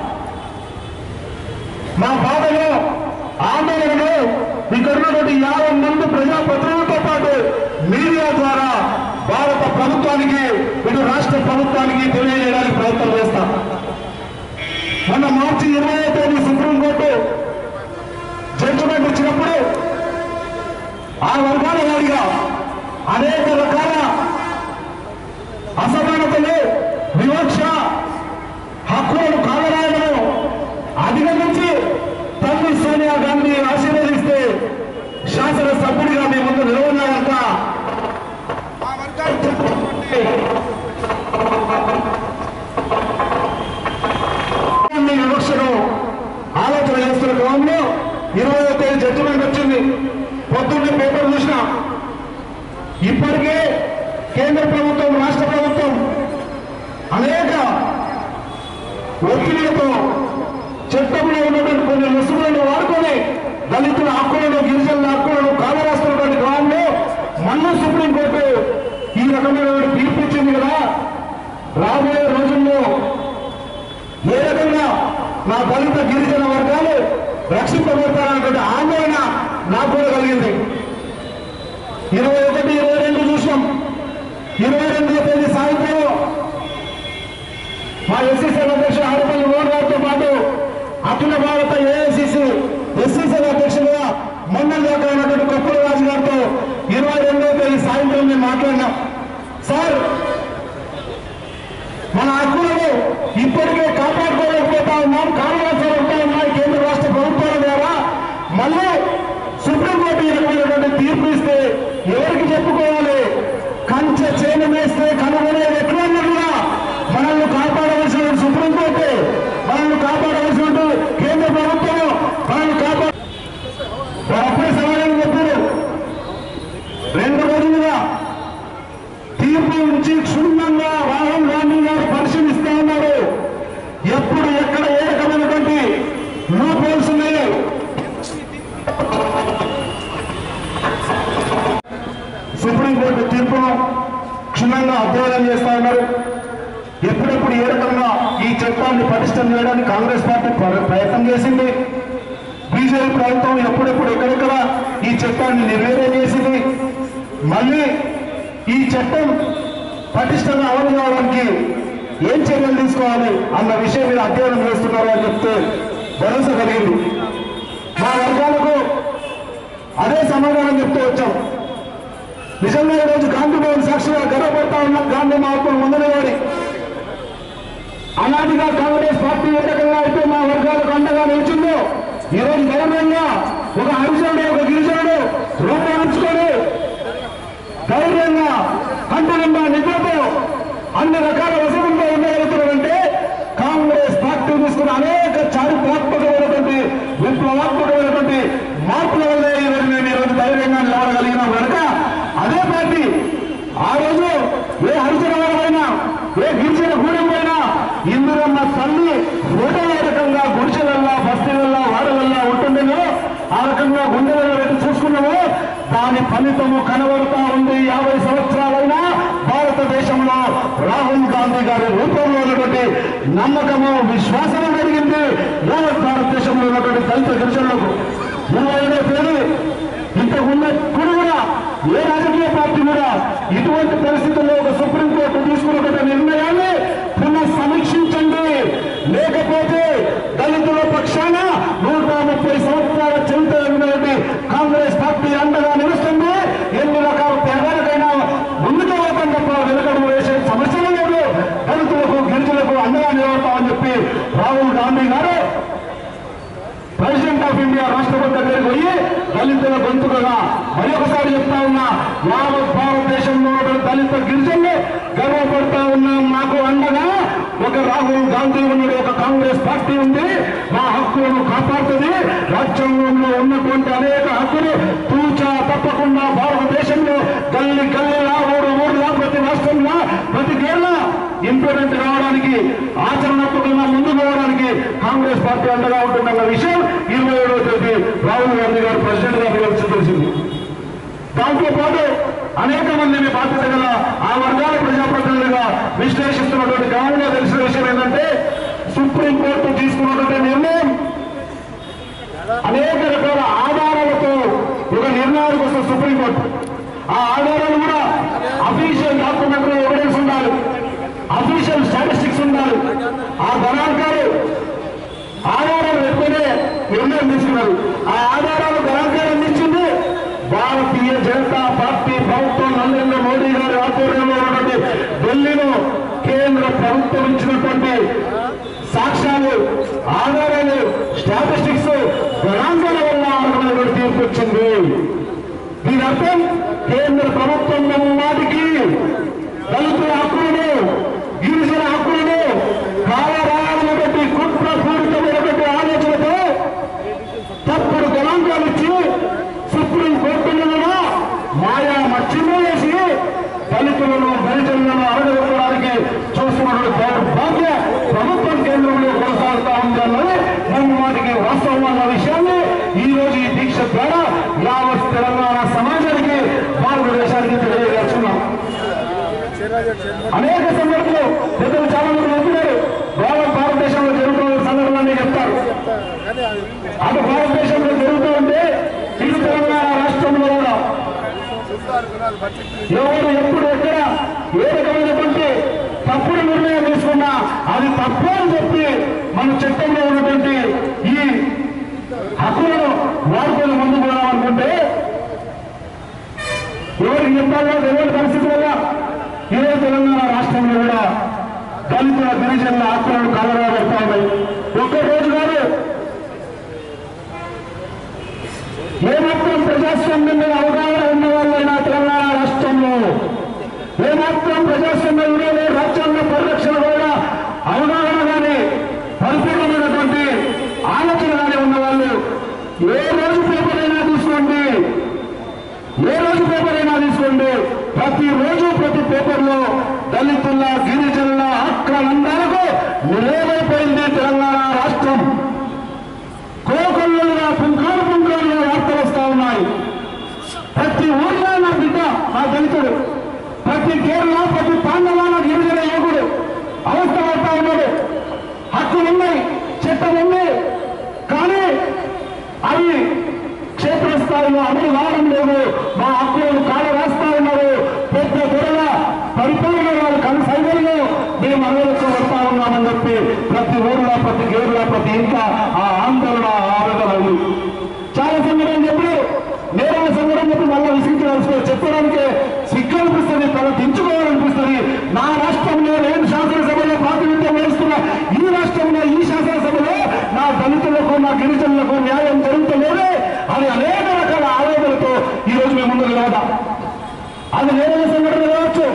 మా బాధలో ఆందోళనలో ఇక్కడ ఉన్నటువంటి యాభై మంది ప్రజాప్రతినిధులతో పాటు మీడియా ద్వారా భారత ప్రభుత్వానికి ఇటు రాష్ట్ర ప్రభుత్వానికి తెలియజేయడానికి ప్రయత్నం చేస్తాం మొన్న మార్చి ఇరవై తేదీ సుప్రీంకోర్టు జడ్జిమెంట్ ఇచ్చినప్పుడు ఆ వర్గాల వారిగా అనేక రకాల అసమానతలు వివక్ష హక్కులను కాలరాయలను అధిగమించి తల్లి సోనియా గాంధీ ఆశీర్వదిస్తే శాసనసభ్యుడిగా మీ ముందు నిలవన్నారంట ఆ వర్గానికి చెందినటువంటి మీ వివక్షను ఆలోచన కేంద్ర ప్రభుత్వం రాష్ట్ర ప్రభుత్వం అనేక ఒత్తిడిలతో చట్టంలో ఉన్నటువంటి కొన్ని రుసుములను వాడుకొని దళితుల హక్కులను గిరిజనుల హక్కులను కాలరాస్తున్నటువంటి గ్రామంలో మళ్ళీ సుప్రీంకోర్టు ఈ రకమైన తీర్పు ఇచ్చింది కదా రాబోయే రోజుల్లో ఏ రకంగా నా దళిత గిరిజన వర్గాలు రక్షింపబడతారన్నటువంటి ఆందోళన నాకు కూడా కలిగింది ఇరవై ఒకటి ఇరవై రెండు చూసాం ఇరవై రెండవ తేదీ సాయంత్రం మా ఎస్సీసీ అధ్యక్షుడు హరిపల్లి మోహన్ గారితో పాటు అఖిల భారత ఏఐసిసి ఎస్సీసీ అధ్యక్షులుగా మండలి దాకా ఉన్నటువంటి కొప్పుల రాజు గారితో ఇరవై రెండవ తేదీ సాయంత్రం మేము మాట్లాడినాం సార్ మన హక్కులను ఇప్పటికే కాపాడుకోలేకపోతా ఉన్నాం కారణాలు ఉంటా ఉన్నాయి కేంద్ర రాష్ట్ర ప్రభుత్వాల ద్వారా మళ్ళీ సుప్రీంకోర్టు ఈ రకమైనటువంటి తీర్పు ఇస్తే ఎవరికి చెప్పుకోవాలి కంచె చేను వేస్తే కనుగొనేది ఎట్లన్నట్టుగా మనల్ని కాపాడవలసిన సుప్రీంకోర్టు మనల్ని కాపాడవలసిన కేంద్ర ప్రభుత్వం మనల్ని కాపాడ వారు అప్పుడే సమాధానం చెప్పారు రెండు రోజులుగా తీర్పు నుంచి క్షుణ్ణంగా రాహుల్ గాంధీ గారు పరిశీలిస్తా ఉన్నారు ఎప్పుడు ఎక్కడ ఏ రకమైనటువంటి లూపోల్స్ ఉన్నాయి సుప్రీంకోర్టు తీర్పును క్షుణ్ణంగా అధ్యయనం చేస్తా ఉన్నారు ఎప్పుడెప్పుడు ఏ రకంగా ఈ చట్టాన్ని పటిష్టం చేయడానికి కాంగ్రెస్ పార్టీ ప్ర- ప్రయత్నం చేసింది బీజేపీ ప్రభుత్వం ఎప్పుడెప్పుడు ఎక్కడెక్కడ ఈ చట్టాన్ని నిర్వీర్యం చేసింది మళ్ళీ ఈ చట్టం పటిష్టంగా అమలు కావడానికి ఏం చర్యలు తీసుకోవాలి అన్న విషయం మీరు అధ్యయనం చేస్తున్నారు అని చెప్తే భరోసా కలిగింది మా వర్గాలకు అదే సమాధానం చెప్తూ వచ్చాం నిజంగా ఈరోజు గాంధీ భవన్ సాక్షిగా గర్వపడతా ఉన్న గాంధీ మహాత్ములు ముందనేవాడి అనాదిగా కాంగ్రెస్ పార్టీ ఏ రకంగా అయితే మా వర్గాలకు అండగా నిలిచిందో ఈరోజు ధైర్యంగా ఒక హరిజనుడు ఒక గిరిజనుడు రూపొందించుకొని ధైర్యంగా కంటి నిండా నిద్రతో అన్ని రకాల వసతులతో ఉండగలుగుతున్నారంటే కాంగ్రెస్ పార్టీ తీసుకున్న అనేక చారిత్రాత్మకమైనటువంటి విప్లవాత్మకమైనటువంటి మార్పుల వల్లే ఈరోజు మేము ఈరోజు ధైర్యంగా నిలబడగలిగినాం కనుక అదే పార్టీ ఆ రోజు ఏ హరిజన వాడమైనా ఏ గిరిజన గూడెం అయినా ఇందురన్న తల్లి ఫోటో ఏ రకంగా గుడిసెలల్లా బస్తీలల్లా వాడలల్లా ఉంటుండేనో ఆ రకంగా గుండెలలో పెట్టి చూసుకున్నామో దాని ఫలితము కనబడుతా ఉంది యాభై సంవత్సరాలైనా భారతదేశంలో రాహుల్ గాంధీ గారి రూపంలో ఉన్నటువంటి నమ్మకము విశ్వాసము కలిగింది యావత్ భారతదేశంలో ఉన్నటువంటి దళిత గిరిజనులకు ఇరవై ఐదో తేదీ ఇంతకు ఉన్నప్పుడు కూడా ఏ రాజకీయ పార్టీ కూడా ఇటువంటి పరిస్థితుల్లో ఒక సుప్రీంకోర్టు తీసుకున్నటువంటి నిర్ణయాన్ని పునః సమీక్షించండి లేకపోతే దళితుల పక్షాన నూట ముప్పై సంవత్సరాల చరిత్ర ఉన్నటువంటి కాంగ్రెస్ పార్టీ అండగా నిలుస్తుంది ఎన్ని రకాల త్యాగాలకైనా ముందుకు పోతాం తప్ప వెనుకడు వేసే సమస్యలు లేదు దళితులకు గిరిజనులకు అండగా నిలబడతామని చెప్పి రాహుల్ గాంధీ గారు ప్రెసిడెంట్ ఆఫ్ ఇండియా రాష్ట్రపతి దగ్గరికి పోయి దళితుల గొంతుకగా మరొకసారి చెప్తా ఉన్నా యావత్ భారతదేశంలో ఉన్న దళిత గిరిజనులు గర్వపడతా ఉన్నాం మాకు అండగా ఒక రాహుల్ గాంధీ ఉన్నది ఒక కాంగ్రెస్ పార్టీ ఉంది మా హక్కులను కాపాడుతుంది రాజ్యాంగంలో ఉన్నటువంటి అనేక హక్కులు తూచా తప్పకుండా భారతదేశంలో గల్లి గల్లీలా ఊరు ఊరులా ప్రతి రాష్ట్రంలో ప్రతి గేళ్ళ ఇంప్లిమెంట్ కావడానికి ఆచరణాత్మకంగా ముందుకు పోవడానికి కాంగ్రెస్ పార్టీ అండగా ఉంటుందన్న విషయం ఇరవై ఏడవ తేదీ రాహుల్ గాంధీ గారు ప్రెసిడెంట్ గారు కలిసి తెలిసింది దాంతో పాటు అనేక మందిని బాధ్యత గల ఆ వర్గాల ప్రజాప్రతినిధులుగా విశ్లేషిస్తున్నటువంటి కారణంగా తెలిసిన విషయం ఏంటంటే సుప్రీంకోర్టు తీసుకున్నటువంటి నిర్ణయం అనేక రకాల ఆధారాలతో ఒక నిర్ణయానికి వస్తుంది సుప్రీంకోర్టు ఆ ఆధారాలు కూడా అఫీషియల్ డాక్యుమెంటరీ ఎవిడెన్స్ ఉండాలి అఫీషియల్ స్టాటిస్టిక్స్ ఉండాలి ఆ గణాంకాలు ఆధారాలు పెట్టుకునే నిర్ణయం తీసుకున్నారు ఆ ఆధారాలు గణాంకాలు అందించింది భారతీయ జనతా పార్టీ ప్రభుత్వం నరేంద్ర మోడీ గారి ఆధ్వర్యంలో ఉన్నటువంటి ఢిల్లీలో కేంద్ర ప్రభుత్వం ఇచ్చినటువంటి సాక్ష్యాలు ఆధారాలు స్టాటిస్టిక్స్ గణాంకాల వల్ల ఆధారమైన తీర్పు వచ్చింది దీని అర్థం కేంద్ర ప్రభుత్వం నాటికి దళితుల హక్కులను గిరిజన హక్కులను కాలరాయాలైనటువంటి కుట్ర పూరితమైనటువంటి ఆలోచనతో తప్పుడు గణాంకాలు ఇచ్చి సుప్రీం కోర్టులో మాయా మచ్చిలో వేసి దళితులను అనేక సంఘటనలు పెద్దలు చాలా మంది చెప్పినారు భారత భారతదేశంలో జరుగుతున్న సంఘటనలన్నీ చెప్తారు అటు భారతదేశంలో జరుగుతూ ఉంటే ఇటు తెలంగాణ రాష్ట్రంలో కూడా ఎవరు ఎప్పుడు ఎక్కడ ఏ రకమైనటువంటి తప్పుడు నిర్ణయం తీసుకున్నా అది తప్పు అని చెప్పి మన చట్టంలో ఉన్నటువంటి ఈ హక్కులను వాడుకొని ముందుకు పోదామనుకుంటే ఎవరికి చెప్పాలో తెలియని పరిస్థితి వల్ల ఈరోజు తెలంగాణ రాష్ట్రంలో కూడా దళితుల గిరిజనుల ఆత్మలను కాలగా పెడతా ఉన్నాయి ఒక్క రోజు కాదు ఏమాత్రం ప్రజాస్వామ్యం మీద అవగాహన ఉన్న వాళ్ళైనా తెలంగాణ రాష్ట్రంలో ఏమాత్రం ప్రజాస్వామ్య విలువలు రాజ్యాంగ పరిరక్షణ కూడా అవగాహన కానీ పరిపూర్ణమైనటువంటి ఆలోచన కానీ ఉన్న వాళ్ళు ఏ రోజు పేపర్ అయినా తీసుకోండి ఏ రోజు పేపర్ అయినా తీసుకోండి ప్రతి రోజు ప్రతి పేపర్లో దళితుల గిరిజనుల హక్కులందరకు నిలవైపోయింది తెలంగాణ రాష్ట్రం కోకొల్లుగా పుంకాలు పుంకాలుగా వార్తలు వస్తా ఉన్నాయి ప్రతి ఊర్లో నా బిడ్డ నా దళితుడు ప్రతి కేరళ ప్రతి పాండవ నా గిరిజన యువకుడు అవస్థ పడతా ఉన్నాడు హక్కులు ఉన్నాయి చట్టం ఉంది కానీ అవి క్షేత్రస్థాయిలో అమలు కావడం లేదు మా హక్కులను కాలు రాస్తా ఉన్నారు పెద్ద దొరల పరిపాలన వాళ్ళు కను సైన్యంలో మేము అమలుకు వస్తా ఉన్నామని చెప్పి ప్రతి ఊర్లో ప్రతి గేరులో ప్రతి ఇంట్లో ఆ ఆందోళన ఆ ఆవేదన ఉంది చాలా సంఘటన చెప్పి నేరాల సంఘటన చెప్పి మళ్ళీ విసిగించాల్సి చెప్పడానికి సిగ్గు అనిపిస్తుంది తన దించుకోవాలనిపిస్తుంది నా రాష్ట్రంలో నేను శాసనసభలో ప్రాతినిధ్యం వహిస్తున్న ఈ రాష్ట్రంలో ఈ శాసనసభలో నా దళితులకు నా గిరిజనులకు న్యాయం జరుగుతలేదు అని అనేక రకాల ఆవేదనతో ఈ రోజు మేము ముందుకు రావడం అది నేరాల సంఘటన కావచ్చు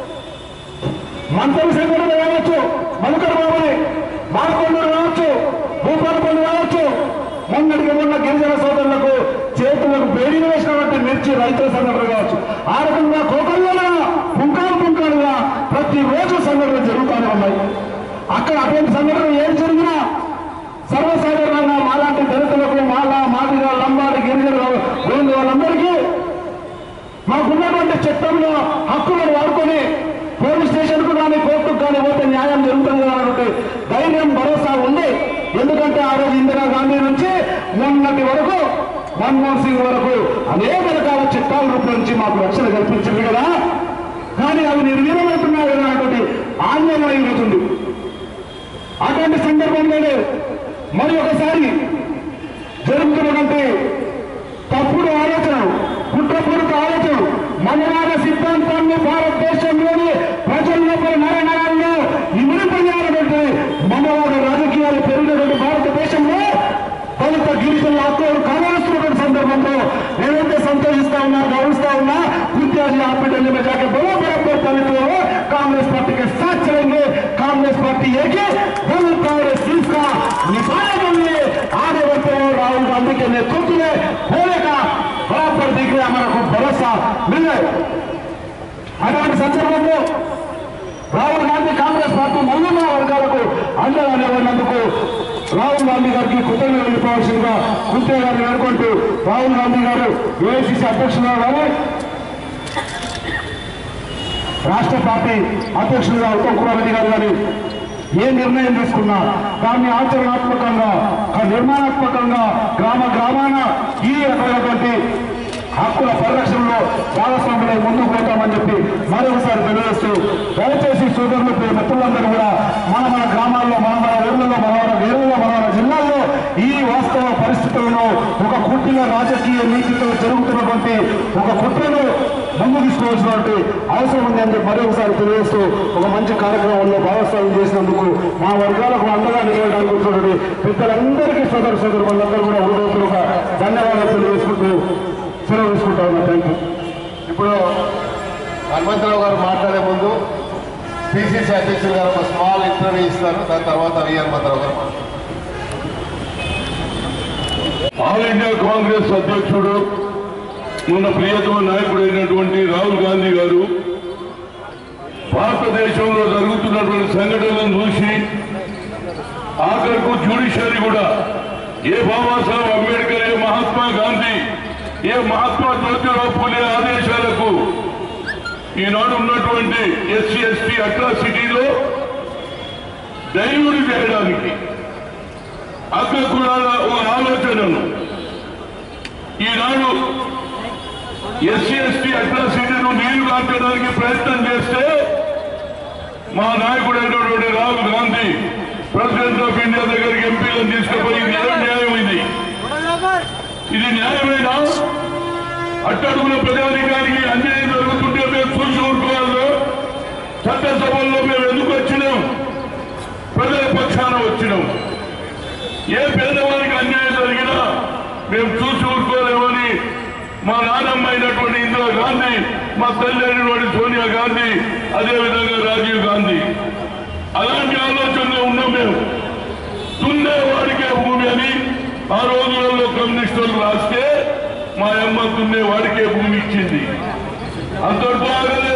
మంత్రి సంఘటన కావచ్చు మధుకర్ బాబుని మాకొండలు కావచ్చు భూపాలపల్లి కావచ్చు మొన్నటికి మొన్న గిరిజన సోదరులకు చేతులకు బేడీ వేసినటువంటి మిర్చి రైతుల సంఘటన కావచ్చు ఆ రకంగా కోకల్లో పుంకాలు పుంకాలుగా ప్రతి రోజు సంఘటనలు జరుగుతూనే ఉన్నాయి అక్కడ అటువంటి సంఘటన ఏం జరిగినా సర్వసాధారణంగా మాలాంటి దళితులకు మాల మాదిగ లంబాడి గిరిజన గోండు వాళ్ళందరికీ మాకున్నటువంటి చట్టంలో హక్కులను వాడుకొని పోలీస్ స్టేషన్ కు కానీ కోర్టుకు కానీ పోతే న్యాయం జరుగుతుంది కదా అన్నటువంటి ధైర్యం భరోసా ఉంది ఎందుకంటే ఆ రోజు ఇందిరా గాంధీ నుంచి మొన్నటి వరకు మన్మోహన్ సింగ్ వరకు అనేక రకాల చట్టాల రూపొందించి మాకు రక్షణ కల్పించింది కదా కానీ అవి నిర్వీర్యమవుతున్నాయి కదా అన్నటువంటి ఆందోళన ఎదుగుతుంది అటువంటి సందర్భంలోనే మరి ఒకసారి జరుగుతున్నటువంటి తప్పుడు ఆలోచన కుట్రపూరిత ఆలోచన మనవాద సిద్ధాంతాన్ని భారతదేశంలోని ప్రజల్లోపల నరనరాల్లో ఇమిడిపోయాలంటే మనవాద రాజకీయాలు పెరిగినటువంటి భారతదేశంలో దళిత గిరిజనుల హక్కులను కావాల్సినటువంటి సందర్భంలో నేనైతే సంతోషిస్తా ఉన్నా గౌరవిస్తా ఉన్నా విద్యార్థి హాస్పిటల్ में जाके बोलो बराबर दलितों को कांग्रेस पार्टी के साथ चलेंगे कांग्रेस पार्टी एक है दलित कांग्रेस जिसका निभाने के लिए आगे बढ़ते हैं राहुल गांधी के नेतृत्व में होने का बराबर दिख रहा हमारा खूब भरोसा मिल रहा है అటువంటి సందర్భంలో రాహుల్ గాంధీ కాంగ్రెస్ పార్టీ మళ్ళీ మా వర్గాలకు అండగా నిలబడినందుకు రాహుల్ గాంధీ గారికి కృతజ్ఞతలు తెలిపవలసిందిగా కుంటే గారిని అనుకుంటూ రాహుల్ గాంధీ గారు ఏఐసిసి అధ్యక్షులుగా కానీ రాష్ట్ర పార్టీ అధ్యక్షులుగా ఉత్తమ్ కుమార్ రెడ్డి గారు కానీ ఏ నిర్ణయం తీసుకున్నా దాన్ని ఆచరణాత్మకంగా నిర్మాణాత్మకంగా గ్రామ గ్రామాన ఈ రకమైనటువంటి హక్కుల పరిరక్షణలో భాగస్వాములై ముందుకు పోతామని చెప్పి మరొకసారి తెలియజేస్తూ దయచేసి సోదరులు మిత్రులందరూ కూడా మన మన గ్రామాల్లో మన మన ఊర్లలో మన మన వేరులో మన మన జిల్లాల్లో ఈ వాస్తవ పరిస్థితులను ఒక కుట్టిన రాజకీయ నీతితో జరుగుతున్నటువంటి ఒక కుట్రను ముందు తీసుకోవాల్సినటువంటి అవసరం ఉంది అని చెప్పి మరొకసారి తెలియజేస్తూ ఒక మంచి కార్యక్రమంలో భాగస్వామ్యం చేసినందుకు మా వర్గాలకు అండగా నిలవడానికి వచ్చినటువంటి పెద్దలందరికీ సోదరు సోదరు వాళ్ళందరూ కూడా హృదయపూర్వక ధన్యవాదాలు తెలియజేసుకుంటూ సెలవు తీసుకుంటా ఉన్నా థ్యాంక్ యూ ఇప్పుడు హనుమంతరావు గారు మాట్లాడే ముందు పిసిసి అధ్యక్షులు గారు ఒక స్మాల్ ఇంటర్వ్యూ ఇస్తారు దాని తర్వాత వి హనుమంతరావు గారు మాట్లాడతారు. ఆల్ ఇండియా కాంగ్రెస్ అధ్యక్షుడు మన ప్రియతమ నాయకుడు అయినటువంటి రాహుల్ గాంధీ గారు భారతదేశంలో జరుగుతున్నటువంటి సంఘటనలను చూసి ఆఖరకు జ్యుడిషియరీ కూడా ఏ బాబాసాహెబ్ అంబేద్కర్ ఏ మహాత్మా గాంధీ ఏ మహాత్మా జ్యోతిరావు పూలే ఆదేశాలకు ఈనాడు ఉన్నటువంటి ఎస్సీ ఎస్టీ అట్రాసిటీలో దైవుడు చేయడానికి అక్క కులాల ఒక ఆలోచనను ఈనాడు ఎస్సీ ఎస్టీ అట్రాసిటీను నీళ్లు కాల్చడానికి ప్రయత్నం చేస్తే మా నాయకుడైనటువంటి Rahul Gandhi president of India దగ్గరికి ఎంపీలను తీసుకుపోయి ఇది ఏం న్యాయం ఇది ఇది న్యాయమేనా అట్టడుగున ప్రజానికానికి అన్యాయం జరుగుతుంటే మేము చూసి ఊరుకోవాలో చట్టసభల్లో మేము ఎందుకు వచ్చినాం ప్రజల పక్షాన వచ్చినాం ఏ పేదవారికి అన్యాయం జరిగినా మేము చూసి ఊరుకోలేమని మా నాన్నమ్మ అయినటువంటి ఇందిరా గాంధీ మా తల్లి అయినటువంటి సోనియా గాంధీ అదేవిధంగా రాజీవ్ గాంధీ అలాంటి ఆలోచనలో ఉన్నాం మేము దున్నే వాడికే భూమి అని ఆ రోజులలో కమ్యూనిస్టులు రాస్తే మా అమ్మ దున్నే వాడికే భూమి ఇచ్చింది అంతటితో ఆగలే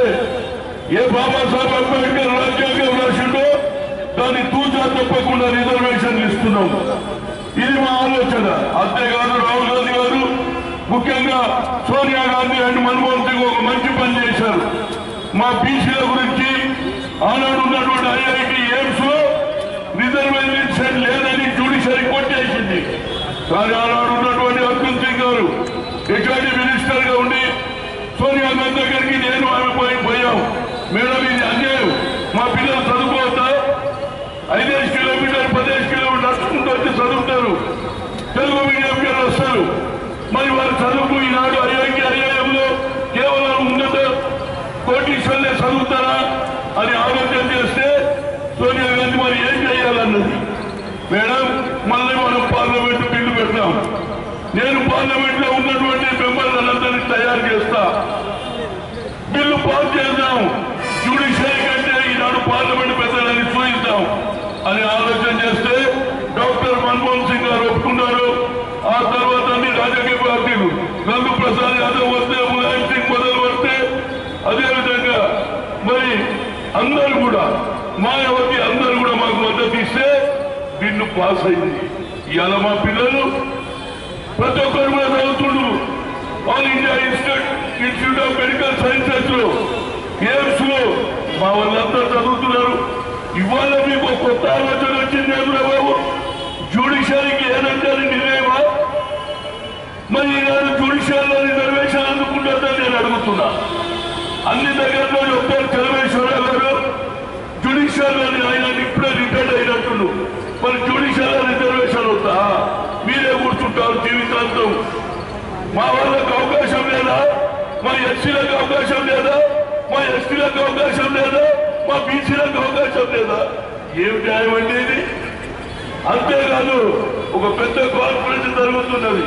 ఏ బాబాసాహెబ్ అంబేద్కర్ రాజ్యాంగం రాసిండో దాన్ని తూచా తప్పకుండా రిజర్వేషన్లు ఇస్తున్నాం ఇది మా ఆలోచన అంతేకాదు రాహుల్ గాంధీ గారు ముఖ్యంగా సోనియా గాంధీ అండ్ మన్మోహన్ సింగ్ ఒక మంచి పని చేశారు మా బీసీల గురించి ఆనాడు ఉన్నటువంటి ఐఐటి ఎయిమ్స్ లో రిజర్వేషన్ లేదని జ్యుడిషియరీ కొట్టేసింది కానీ ఆనాడు ఉన్నటువంటి అర్జున్ సింగ్ గారు హెచ్ఆర్డి మినిస్టర్ గా ఉండి సోనియా గాంధీ దగ్గరికి నేను ఆమె పోయి పోయాం మేడం ఇది అన్యాయం మా పిల్లలు చదువుకోవద్దా ఐదేసి కిలోమీటర్ పదిహేను కిలోమీటర్ నడుచుకుంటూ వచ్చి చదువుతారు తెలుగు మీడియం కి వస్తారు మరి వారు చదువుకు ఈనాడు ఐఐటి ఐఐఎంలో కేవలం ఉన్నత కోటీశ్వర్లే చదువుతారా అని ఆలోచన చేస్తే సోనియా గాంధీ మరి ఏం చేయాలన్నది మేడం మళ్ళీ మనం పార్లమెంట్ బిల్లు పెట్టాం నేను పార్లమెంట్ లో ఉన్నటువంటి మెంబర్లందరినీ తయారు చేస్తా బిల్లు పాస్ చేద్దాం జ్యుడిషియరీ కంటే ఈనాడు పార్లమెంట్ పెద్దలని చూయిద్దాం అని ఆలోచన చేస్తే డాక్టర్ మన్మోహన్ సింగ్ గారు ఒప్పుకున్నారు ఆ తర్వాత అన్ని రాజకీయ పార్టీలు నందు ప్రసాద్ యాదవ్ వస్తే ములాయం సింగ్ మొదలు వస్తే అదేవిధంగా మరి అందరూ కూడా మాయావతి అందరూ కూడా మాకు మద్దతు ఇస్తే బిల్లు పాస్ అయింది ఇవాళ మా పిల్లలు ప్రతి ఒక్కరు కూడా చదువుతుండ్రు all India institute institute of medical sciences లో ఎయిమ్స్ లో మా వాళ్ళంతా చదువుతున్నారు ఇవాళ మీకు ఒక కొత్త ఆలోచన వచ్చింది ఎదురా బాబు జ్యుడిషియరీకి ఏదంటే నిర్ణయమా మరి ఈనాడు జ్యుడిషియల్లో రిజర్వేషన్ అందుకుంటుందని నేను అడుగుతున్నా అన్ని దగ్గరలో చెప్తారు చలమేశ్వరరావు గారు జ్యుడిషియల్లో ఆయన ఇప్పుడే రిటైర్డ్ అయినట్టుండు మరి జ్యుడిషియల్ రిజర్వేషన్ అవుతా మీరే కూర్చుంటారు జీవితాంతం మా వాళ్ళకు అవకాశం లేదా మా ఎస్సీలకు అవకాశం లేదా మా ఎస్టీలకు అవకాశం లేదా మా బీసీలకు అవకాశం లేదా ఏం న్యాయం అండి ఇది అంతేకాదు ఒక పెద్ద కాన్ఫరెన్స్ జరుగుతున్నది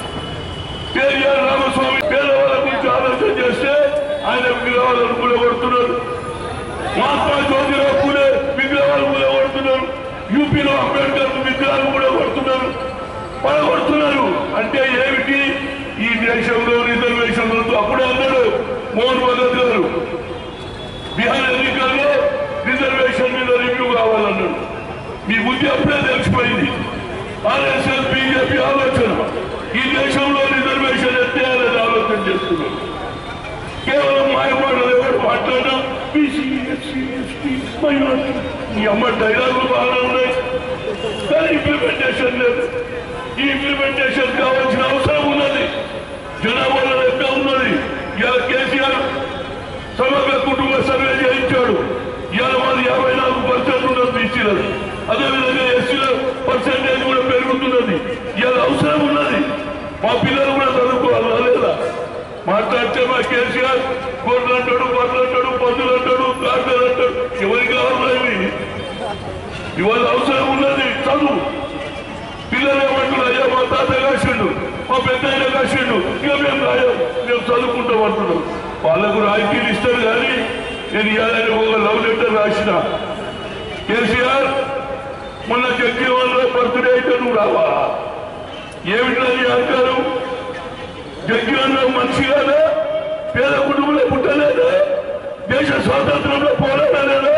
కేఆర్ రామస్వామి పేదవాళ్ళ గురించి ఆలోచన చేస్తే ఆయన విగ్రహాలను కూడా కొడుతున్నారు మహాత్మా జ్యోతిరావు పూలే విగ్రహాలు కూడా కొడుతున్నారు యూపీలో అంబేద్కర్ విగ్రహాలు కూడా కొడుతున్నారు పడగొడుతున్నారు అంటే ఏమిటి ఈ దేశంలో రిజర్వేషన్ అప్పుడే అన్నాడు మోహన్ భగత్ గారు బీహార్ ఎన్నికల్లో రిజర్వేషన్ మీద రివ్యూ కావాలన్నాడు మీ బుద్ధి అప్పుడే తెలిసిపోయింది ఆర్ఎస్ఎస్ బీజేపీ ఆలోచన ఈ దేశంలో రిజర్వేషన్ ఎత్తేయాలని ఆలోచన చేస్తున్నారు కేవలం మాయమాటలు ఎవరు మాట్లాడినా బీసీ ఎస్సీ ఎస్టీ మైనార్టీ ఈ అమ్మ డైలాగులు బాగా ఉన్నాయి కానీ ఇంప్లిమెంటేషన్ లేదు ఈ ఇంప్లిమెంటేషన్ కావాల్సిన అవసరం ఉన్నది జనాభాలో లెక్క ఉన్నది ఇలా కేసీఆర్ సమగ్ర కుటుంబ సర్వే చేయించాడు ఇవాళ మాది యాభై నాలుగు పర్సెంట్ ఉన్నది బీసీలలో అదేవిధంగా ఎస్సీల పర్సెంటేజ్ కూడా పెరుగుతున్నది ఇవాళ అవసరం ఉన్నది మా పిల్లలు కూడా చదువుకోవాలా లేదా మాట్లాడితే మా కేసీఆర్ గొడ్లు అంటాడు బట్టలు అంటాడు పదులు అంటాడు కార్డులు అంటాడు ఎవరికి కావాలా ఇవి ఇవాళ అవసరం ఉన్నది చదువు పిల్లలు ఏమంటారు అయ్యా మా తాత కాసిండు మా పెద్ద ఆయన కాసిండు ఇక మేము రాయం మేము చదువుకుంటాం అంటున్నాం వాళ్ళకు రాయితీలు ఇస్తారు కానీ నేను ఇవ్వాలని ఒక లవ్ లెటర్ రాసిన కేసీఆర్ మొన్న జగ్జీవన్ రావు బర్త్డే అయితే నువ్వు రావా ఏమిటా నీ అహంకారం జగ్జీవన్ రావు మనిషి కాదా పేద కుటుంబంలో పుట్టలేదా దేశ స్వాతంత్రంలో పోరాడలేదా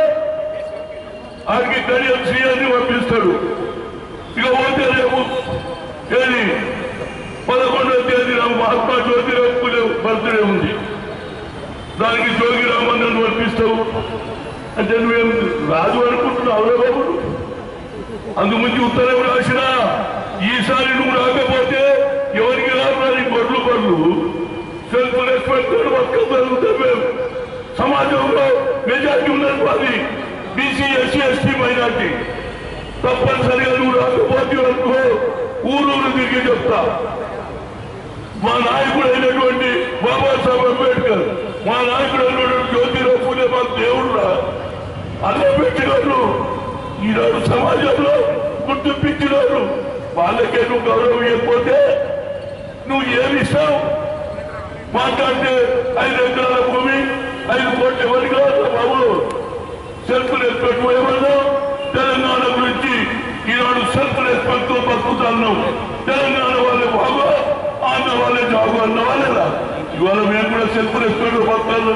ఆడికి కడియం సీఎల్ని పంపిస్తాడు ఇక పోతే రేపు ఏది పదకొండవ తేదీ నాకు మహాత్మా జ్యోతిరావు పూలే బర్త్డే ఉంది దానికి జోగిరావు అంటే నువ్వేం రాజు అనుకుంటున్నావు బాబు అందుముందు ఉత్తరం రాసిన ఈసారి నువ్వు రాకపోతే ఎవరికి రావాలి బొడ్లు బొడ్లు సెల్ఫ్ రెస్పెక్ట్ బతకగలుగుతాం మేము సమాజంలో మెజార్టీ ఉన్నది మాది బీసీ ఎస్సీ ఎస్టీ మైనార్టీ తప్పనిసరిగా నువ్వు రాకపోతే అనుకో ఊరూరు తిరిగి చెప్తా మా నాయకుడు అయినటువంటి బాబాసాహెబ్ అంబేద్కర్ మా నాయకుడు అయినటువంటి జ్యోతిరావు పూలే మా దేవుడురా అదే పెట్టినారు ఈనాడు సమాజంలో గుర్తింపించినారు వాళ్ళకే నువ్వు గౌరవం ఇవ్వకపోతే నువ్వు ఏమి ఇస్తావు మాట్లాడితే ఐదు ఎకరాల భూమి ఐదు కోట్ల ఎవరికి రాదు బాబు సెల్ఫ్ రెస్పెక్ట్ ఏమన్నా తెలంగాణ గురించి ఈనాడు సెల్ఫ్ రెస్పెక్ట్ తో బతుకుతున్నాం తెలంగాణ వాళ్ళే బాగో ఆంధ్ర వాళ్ళే జాగు అన్న వాళ్ళేలా ఇవాళ మేము కూడా సెల్ఫ్ రెస్పెక్ట్ బతుకుతాను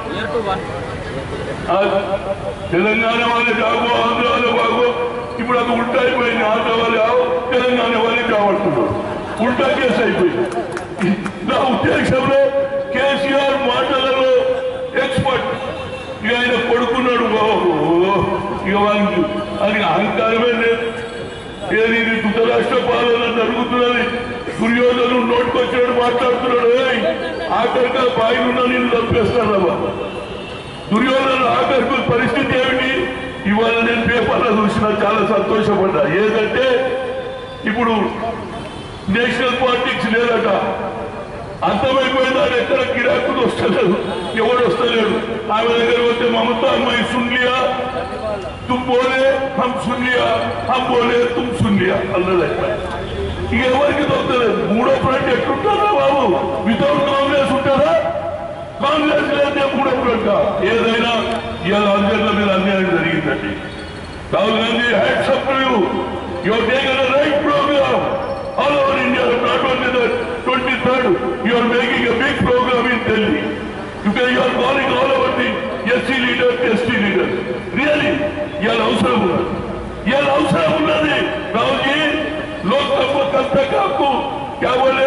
ఆ, తెలంగాణ వాళ్ళే జాగు ఆంధ్ర వాళ్ళే బాగో ఇప్పుడు అది ఉల్టా అయిపోయింది ఆంధ్ర వాళ్ళే ఆవు తెలంగాణ వాళ్ళే కావాల్స్తున్నారు ఉల్టా కేసు అయిపోయింది నా ఉద్దేశంలో కేసీఆర్ మాటలలో ఎక్స్పర్ట్ ఇక ఆయన కొడుకున్నాడు బాబు ఇక వాళ్ళకి అది అహంకారమే లేదు ఏది ఇది ధృతరాష్ట్ర పాలన జరుగుతున్నది దుర్యోధను నోటుకొచ్చినట్టు మాట్లాడుతున్నాడు ఏయ్, ఆఖరిగా బాయిలున్న నేను చంపేస్తాను బాబా దుర్యోధన ఆఖరికి పరిస్థితి ఏమిటి ఇవాళ నేను పేపర్లో చూసిన చాలా సంతోషపడ్డా ఏదంటే ఇప్పుడు నేషనల్ పాలిటిక్స్ లేదట అర్థమైపోయిందని ఎక్కడ గిరాకులు వస్తలేదు ఎవడు వస్తలేడు ఆమె దగ్గర వస్తే మమతా అమ్మాయి సున్లియా తుమ్ బోలే హమ్ సున్లియా హమ్ బోలే తుమ్ సున్లియా అన్నది ఇక ఎవరికి దొరకలేదు మూడో ఫ్రంట్ ఎట్లుంటుందా బాబు వితౌట్ కాంగ్రెస్ ఉంటుందా కాంగ్రెస్ లేదా మూడో ఫ్రంట్ ఏదైనా ఇవాళ అందరిలో మీద అన్యాయం జరిగిందండి Rahul Gandhi hats up to you you have taken a right programme all over India not only the twenty third you are making a big programme in Delhi you can you are calling all over the SC leader ST leader really ఇవాళ అవసరం ఉన్నది ఇవాళ అవసరం ఉన్నది రాహుల్జీ లోక్సభ కల్ आपको क्या बोले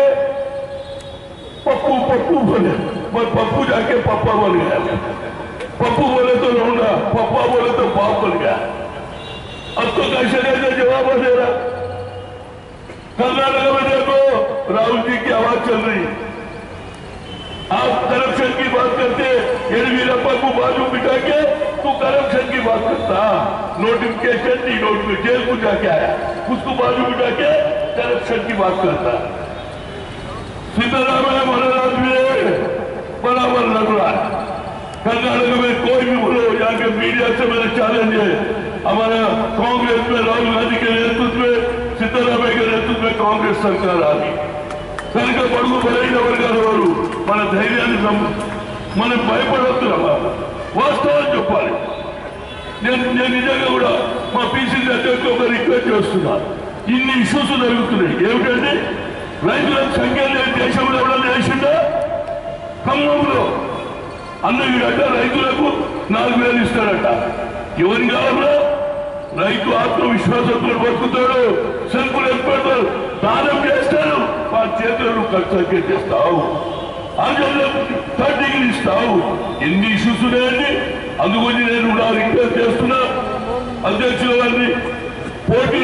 पप्पू पप्पू बोले पर पप्पू जाके पप्पा बोल गया पप्पू बोले तो लौंडा पप्पा बोले तो बाप बोल गया अब तो कैसे कैसे जवाब दे रहा कर्नाटक में देखो राहुल जी की आवाज चल रही आप करप्शन की बात करते येडीयुरप्पा को बाजू बिठा के तू करप्शन की बात करता नोटिफिकेशन दी नोटिफिकेशन जेल को जाके आया उसको बाजू बिठा के करप्शन की बात करता सिद्धरामैया महाराज में बराबर लग रहा है कर्नाटक में कोई भी बोलो यहाँ के मीडिया से मेरा चैलेंज है हमारा कांग्रेस में राहुल गांधी के नेतृत्व में सिद्धरामैया के नेतृत्व में कांग्रेस सरकार आ गई కనుక పడుగు బలైన వర్గాల వారు మన ధైర్యాన్ని నమ్ము మనం భయపడొద్దురమ్మా వాస్తవాలు చెప్పాలి నేను నేను నిజంగా కూడా మా పీసీసీ అధ్యక్షుడు ఒక రిక్వెస్ట్ చేస్తున్నా ఇన్ని ఇష్యూస్ జరుగుతున్నాయి ఏమిటంటే రైతులకు సంఖ్య లేని దేశంలో ఎవడన్నా చేసిందా ఖమ్మంలో అన్న వీడట రైతులకు నాలుగు వేలు ఇస్తాడట ఎవరికి కావాలో రైతు ఆత్మవిశ్వాసంతో బతుకుతాడు సెల్ఫ్లు ఏర్పడతాడు దానం చేస్తాడు వాళ్ళ చేతులను ఖర్చు చేస్తావు ఆచరణకు థర్డ్ డిగ్రీ ఇస్తావు ఎన్ని ఇష్యూస్ ఉన్నాయండి అందుకని నేను కూడా రిక్వెస్ట్ చేస్తున్నా అధ్యక్షుల వారిని పోటీ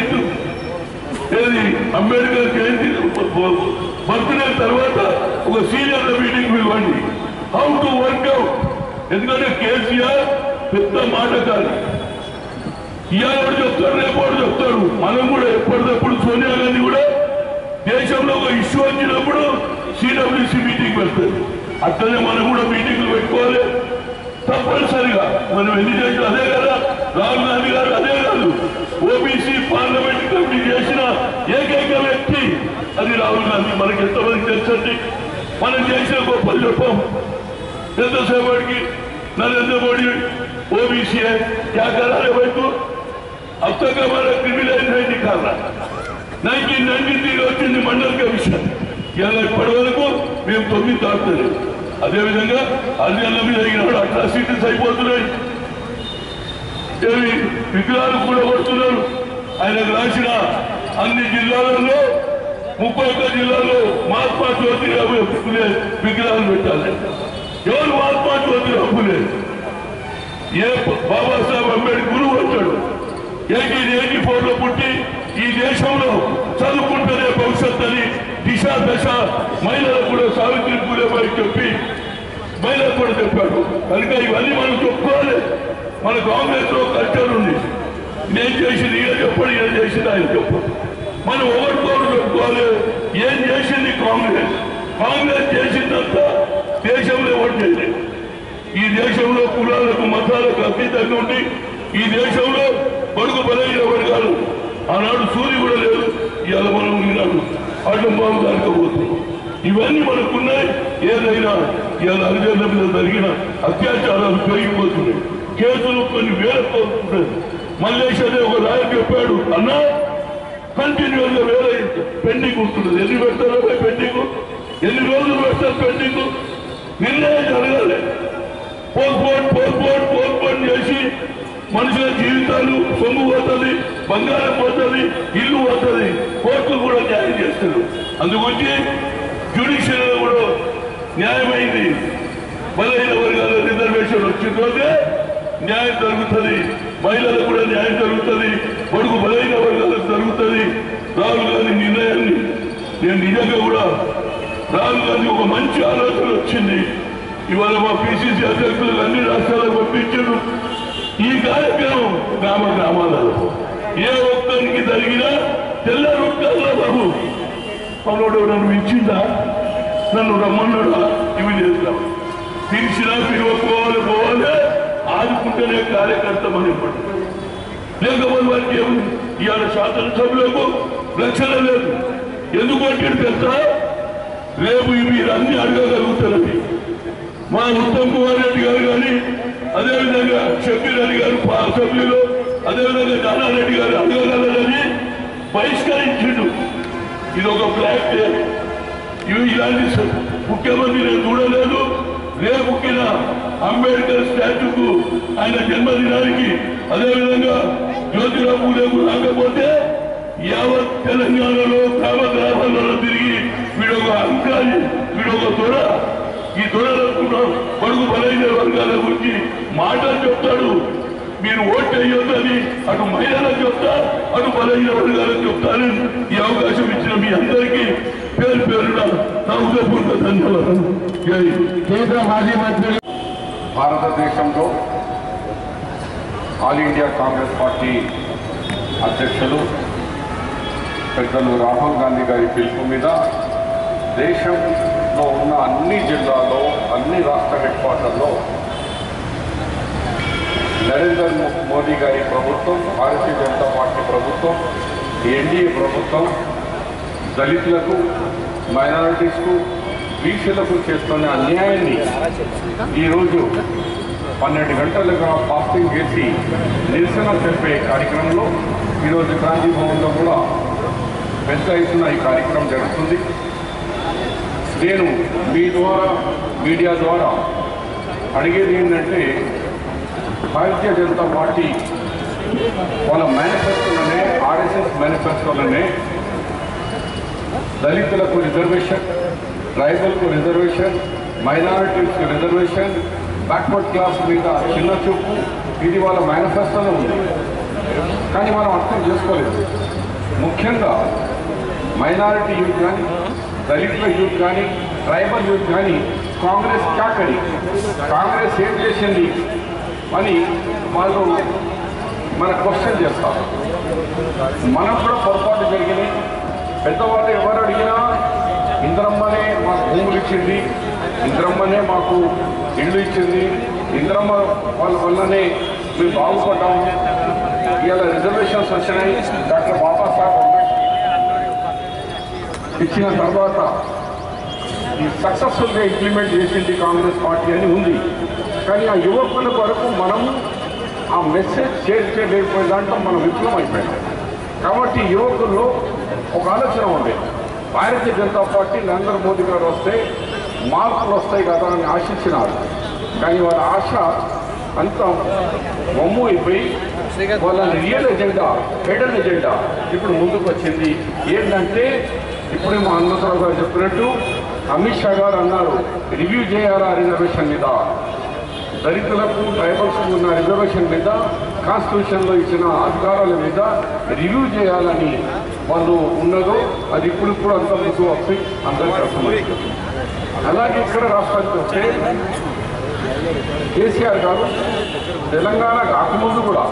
ఏది అంబేద్కర్ జయంతి బర్త్డే తర్వాత ఒక సీనియర్ మీటింగ్ ఇవ్వండి హౌ టు వర్క్ అవుట్ ఎందుకంటే కేసీఆర్ పెద్ద మాటకారి ఇవాళ ఎవరు చెప్తారు రేపు ఎవరు చెప్తారు మనం కూడా ఎప్పటికప్పుడు సోనియా గాంధీ కూడా దేశంలో ఒక ఇష్యూ వచ్చినప్పుడు సిడబ్ల్యూసి మీటింగ్ పెడతారు అట్లనే మనం కూడా మీటింగ్లు పెట్టుకోవాలి తప్పనిసరిగా మనం ఎన్ని చేసిన అదే కదా రాహుల్ గాంధీ గారు అదే కాదు ఓబీసీ పార్లమెంట్ కమిటీ చేసిన ఏకైక వ్యక్తి అది రాహుల్ గాంధీ మనకి ఎంతమంది తెలుసండి మనం చేసిన గొప్పలు చెప్పాం ఎంతసేపటికి नरेंद्र मोदी ओबीसी है क्या कर रहा है भाई तू अब तक हमारा क्रिमिनल नहीं निकाल रहा నైన్టీన్ నైన్టీ త్రీలో వచ్చింది మండల్ కమిషన్ ఇవాళ ఇప్పటి వరకు మేము తొమ్మిది తాకుతుంది అదేవిధంగా అన్యాల మీద జరిగినప్పుడు అట్రాసిటీస్ అయిపోతున్నాయి ఏమి విగ్రహాలు కూడా పడుతున్నారు ఆయనకు రాసిన అన్ని జిల్లాలలో ముప్పై ఒక్క జిల్లాలో మహాత్మా జ్యోతిరావు ఫులే విగ్రహాలు పెట్టాలి ఎవరు మహాత్మా జ్యోతిరావు ఫులే ఏ బాబాసాహెబ్ అంబేద్కర్ గురువు వచ్చాడు ఎయిటీన్ ఎయిటీ ఫోర్ లో పుట్టి ఈ దేశంలో చదువుకుంటేనే భవిష్యత్ అని దిశ దశ మహిళలకు కూడా సావిత్రి పూలేబాయి చెప్పి మహిళలకు కూడా చెప్పాడు కనుక ఇవన్నీ మనం చెప్పుకోవాలి మన కాంగ్రెస్ లో కల్చర్ ఉంది నేను చేసింది ఈయన చెప్పడు ఈయన చేసింది ఆయన చెప్పడు మనం ఒకరికొకరు చెప్పుకోవాలి ఏం చేసింది కాంగ్రెస్ కాంగ్రెస్ చేసిందంతా దేశంలో ఎవరు చేయలేదు ఈ దేశంలో కులాలకు మతాలకు అతీతంగా ఉండి ఈ దేశంలో బడుగు బలైన వర్గాలు ఆనాడు సూర్య కూడా లేదు ఇవాళ మనం ఈనాడు అడ్డం బాబు దానికపోతున్నాం ఇవన్నీ మనకున్నాయి ఏదైనా ఇవాళ అర్జున మీద జరిగిన అత్యాచారాలు పెరిగిపోతున్నాయి కేసులు కొన్ని వేల పోతున్నాయి మల్లేష్ అనే ఒక రాయర్ చెప్పాడు అన్నా కంటిన్యూస్ గా వేరే పెండింగ్ ఉంటుంది ఎన్ని పెడతారో పెండింగ్ ఎన్ని రోజులు పెడతారు పెండింగ్ నిర్ణయం జరగాలి పోస్ట్పోన్ పోస్ట్పోన్ పోస్ట్పోన్ చేసి మనుషుల జీవితాలు సొమ్ము పోతుంది బంగారం పోతుంది ఇల్లు పోతుంది కోర్టులు కూడా న్యాయం చేస్తారు అందుగురించి జ్యుడిషియల్ కూడా న్యాయమైంది బలహీన వర్గాల రిజర్వేషన్ వచ్చిన రోజే న్యాయం జరుగుతుంది మహిళలకు కూడా న్యాయం జరుగుతుంది బడుగు బలహీన వర్గాలకు జరుగుతుంది రాహుల్ గాంధీ నిర్ణయాన్ని నేను నిజంగా కూడా రాహుల్ గాంధీ ఒక మంచి ఆలోచన వచ్చింది ఇవాళ మా పిసిసి అధ్యక్షులు అన్ని రాష్ట్రాలకు పంపించారు ఈ కార్యక్రమం గ్రామ గ్రామాలలో ఏ ఒక్కరికి జరిగినా తెల్ల రొక్కల్లో బాబు పనుడు నన్ను ఇచ్చిందా నన్ను రమ్మన్నాడా ఇవి చేస్తాం పిలిచినా పిలువకపోవాలి పోవాలి ఆదుకుంటేనే కార్యకర్త మనం పడుతుంది లేకపోతే వారికి ఏమి ఇవాళ శాసనసభ్యులకు రక్షణ లేదు ఎందుకు అంటే తెలుసా రేపు మీరు అన్ని అడగగలుగుతారని మా ఉత్తమ్ కుమార్ రెడ్డి గారు కానీ అదేవిధంగా షబ్బీర్ అలీ గారు పా- సభ్యులు అదేవిధంగా జానారెడ్డి గారు అడగగలరని బహిష్కరించిండు ఇది ఒక బ్లాక్ డే ఇవి ఇలాంటి స- ముఖ్యమంత్రి నేను చూడలేదు రేపుకిన అంబేద్కర్ స్టాచ్యూకు ఆయన జన్మదినానికి అదేవిధంగా జ్యోతిరావు పూలేకు రాకపోతే యావత్ తెలంగాణలో గ్రామ గ్రామాలలో తిరిగి వీడొక అంకాలి వీడొక దొర ఈ దొరలనుకున్న పడుగు బలైన వర్గాల గురించి మాటలు చెప్తాడు మీరు ఓటు వేయొద్దని అటు మహిళలకు చెప్తా అటు బలైన వర్గాలకు చెప్తానని ఈ అవకాశం ఇచ్చిన మీ అందరికీ పేరు పేరున నా హృదయపూర్వక ధన్యవాదాలు జై కేంద్ర మాజీ మంత్రి భారతదేశంలో ఆల్ ఇండియా కాంగ్రెస్ పార్టీ అధ్యక్షులు పెద్దలు రాహుల్ గాంధీ గారి పిలుపు మీద దేశంలో ఉన్న అన్ని జిల్లాల్లో అన్ని రాష్ట్ర హెడ్ క్వార్టర్లో నరేంద్ర మో- మోదీ గారి ప్రభుత్వం భారతీయ జనతా పార్టీ ప్రభుత్వం ఎన్డీఏ ప్రభుత్వం దళితులకు మైనారిటీస్కు బీసీలకు చేస్తున్న అన్యాయాన్ని ఈరోజు పన్నెండు గంటలుగా ఫాస్టింగ్ చేసి నిరసన తెలిపే కార్యక్రమంలో ఈరోజు గాంధీ భవన్లో కూడా పెద్ద ఎత్తున ఈ కార్యక్రమం జరుగుతుంది నేను మీ ద్వారా మీడియా ద్వారా అడిగేది ఏంటంటే భారతీయ జనతా పార్టీ వాళ్ళ మేనిఫెస్టోలోనే ఆర్ఎస్ఎస్ మేనిఫెస్టోలోనే దళితులకు రిజర్వేషన్ ట్రైబల్కు రిజర్వేషన్ మైనారిటీస్కి రిజర్వేషన్ బ్యాక్వర్డ్ క్లాస్ మీద చిన్న చూపు ఇది వాళ్ళ మేనిఫెస్టోలో ఉంది కానీ మనం అర్థం చేసుకోలేదు ముఖ్యంగా మైనారిటీ యూత్ కానీ దళితుల యూత్ కానీ ట్రైబల్ యూత్ కానీ కాంగ్రెస్ కాకడి కాంగ్రెస్ ఏం చేసింది అని వాళ్ళు మన క్వశ్చన్ చేస్తారు మనకు కూడా పొరపాటు జరిగినాయి పెద్దవాళ్ళు ఎవరు అడిగినా ఇంద్రమ్మనే మాకు భూములు ఇచ్చింది ఇంద్రమ్మనే మాకు ఇల్లు ఇచ్చింది ఇంద్రమ్మ వాళ్ళ వల్లనే మేము బాగుపడ్డాము ఇవాళ రిజర్వేషన్స్ వచ్చినాయి డాక్టర్ బాబాసాహెబ్ అంబేద్కర్ ఇచ్చిన తర్వాత ఈ సక్సెస్ఫుల్గా ఇంప్లిమెంట్ చేసింది కాంగ్రెస్ పార్టీ అని ఉంది కానీ ఆ యువకుల వరకు మనం ఆ మెసేజ్ చేర్చలేకపోయే దాంట్లో మనం విఫలం అయిపోయాం కాబట్టి యువకుల్లో ఒక ఆలోచన ఉంది భారతీయ జనతా పార్టీ నరేంద్ర మోదీ గారు వస్తే మార్పులు వస్తాయి కదా అని ఆశించినారు కానీ వాళ్ళ ఆశ అంతా మమ్ము అయిపోయి వాళ్ళ రియల్ ఎజెండా హెడన్ ఎజెండా ఇప్పుడు ముందుకు వచ్చింది ఏంటంటే ఇప్పుడే మా అన్నతరావు గారు చెప్పినట్టు అమిత్ షా గారు అన్నారు రివ్యూ చేయాలా రిజర్వేషన్ మీద దళితులకు ట్రైబల్స్కు ఉన్న రిజర్వేషన్ మీద కాన్స్టిట్యూషన్లో ఇచ్చిన అధికారాల మీద రివ్యూ చేయాలని వాళ్ళు ఉన్నదో అది ఇప్పుడు ఇప్పుడు అంత ముందు వస్తే అందరికీ అర్థమైంది అలాగే ఇక్కడ రాష్ట్రానికి వస్తే కేసీఆర్ గారు తెలంగాణ కాకముందు కూడా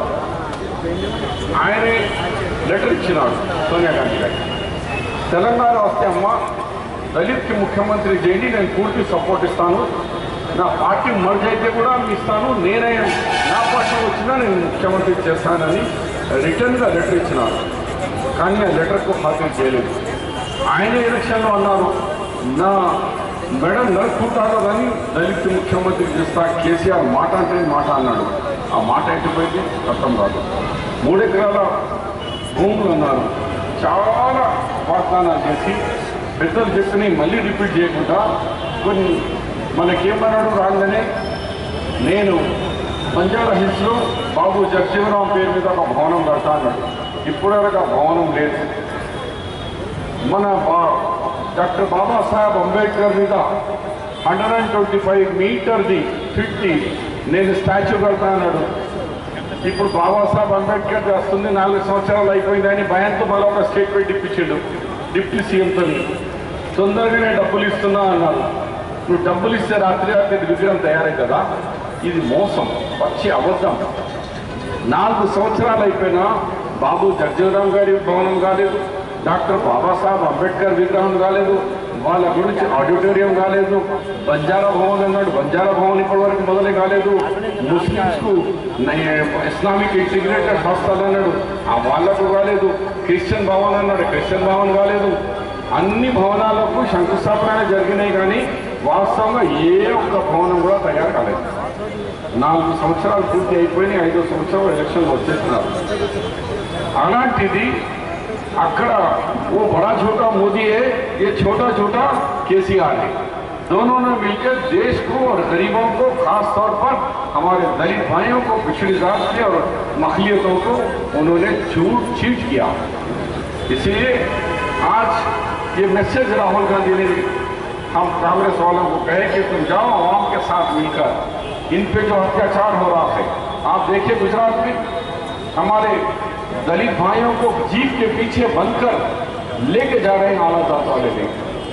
ఆయనే లెటర్ ఇచ్చినాడు సోనియా గాంధీ గారికి తెలంగాణ వస్తే అమ్మ దళిత్కి ముఖ్యమంత్రి చేయండి నేను పూర్తి సపోర్ట్ ఇస్తాను నా పార్టీ మర్జ్ అయితే కూడా మీ ఇస్తాను నేనే నా పార్టీ వచ్చినా నేను ముఖ్యమంత్రి చేస్తానని రిటర్న్గా లెటర్ ఇచ్చినారు కానీ ఆ లెటర్కు ఖాతరు చేయలేదు ఆయన ఎలక్షన్లో అన్నారు నా మేడం నడుపుకుంటాను కానీ దళిత్ ముఖ్యమంత్రి చేస్తా కేసీఆర్ మాట అంటే మాట అన్నాడు ఆ మాట ఎట్టుపోయింది అర్థం కాదు మూడెకరాల భూములు అన్నారు చాలా వాగ్దానాలు చేసి పెద్దలు చెప్పినవి మళ్ళీ రిపీట్ చేయకుండా కొన్ని మనకేమన్నాడు రాగానే నేను బంజారా హిల్స్లో బాబు జగజీవరాం పేరు మీద ఒక భవనం కడతా అన్నాడు ఇప్పటివరకు ఆ భవనం లేదు మన బా- డాక్టర్ బాబాసాహెబ్ అంబేద్కర్ మీద హండ్రెడ్ అండ్ ట్వంటీ ఫైవ్ మీటర్ది ఫిఫ్టీ నేను స్టాచ్యూ కడతా అన్నాడు ఇప్పుడు బాబాసాహెబ్ అంబేద్కర్ వస్తుంది నాలుగు సంవత్సరాలు అయిపోయిందని భయంతో మళ్ళీ ఒక స్టేట్మెంట్ ఇప్పించాడు డిప్యూటీ సీఎంతో తొందరగానే డబ్బులు ఇస్తున్నా అన్నారు నువ్వు డబ్బులు ఇస్తే రాత్రి రాత్రి విగ్రహం తయారై కదా ఇది మోసం వచ్చి అబద్ధం నాలుగు సంవత్సరాలు అయిపోయినా బాబు జగజీవరాం గారి భవనం కాలేదు డాక్టర్ బాబాసాహెబ్ అంబేద్కర్ విగ్రహం కాలేదు వాళ్ళ గురించి ఆడిటోరియం కాలేదు బంజారా భవన్ అన్నాడు బంజారా భవన్ ఇప్పటివరకు మొదలే కాలేదు ముస్లిమ్స్కు ఇస్లామిక్ ఇంటిగ్రేటెడ్ హాస్టల్ అన్నాడు ఆ వాళ్ళకు కాలేదు క్రిస్టియన్ భవన్ అన్నాడు క్రిస్టియన్ భవన్ కాలేదు అన్ని భవనాలకు శంకుస్థాపన జరిగినాయి కానీ వాస్తవంగా ఏ ఒక్క భవనం కూడా తయారు కాలేదు నాలుగు సంవత్సరాలు పూర్తి అయిపోయినాయి ఐదో సంవత్సరం ఎలక్షన్లు వచ్చేస్తున్నారు అలాంటిది అక్కడ वो बड़ा छोटा मोदी है ये छोटा छोटा केसीआर है दोनों ने मिलकर देश को और गरीबों को खास तौर पर हमारे दलित भाइयों को पिछड़ी जाति और मखलियतों को उन्होंने छूट चीट किया इसलिए आज ये मैसेज राहुल गांधी ने हम कांग्रेस वालों को कहे कि तुम जाओ आवाम के साथ मिलकर इन पे जो अत्याचार हो रहा है आप देखिए गुजरात में हमारे दलित भाइयों को जीप के पीछे बंधकर लेके जा रहे हैं आला जात वाले लोग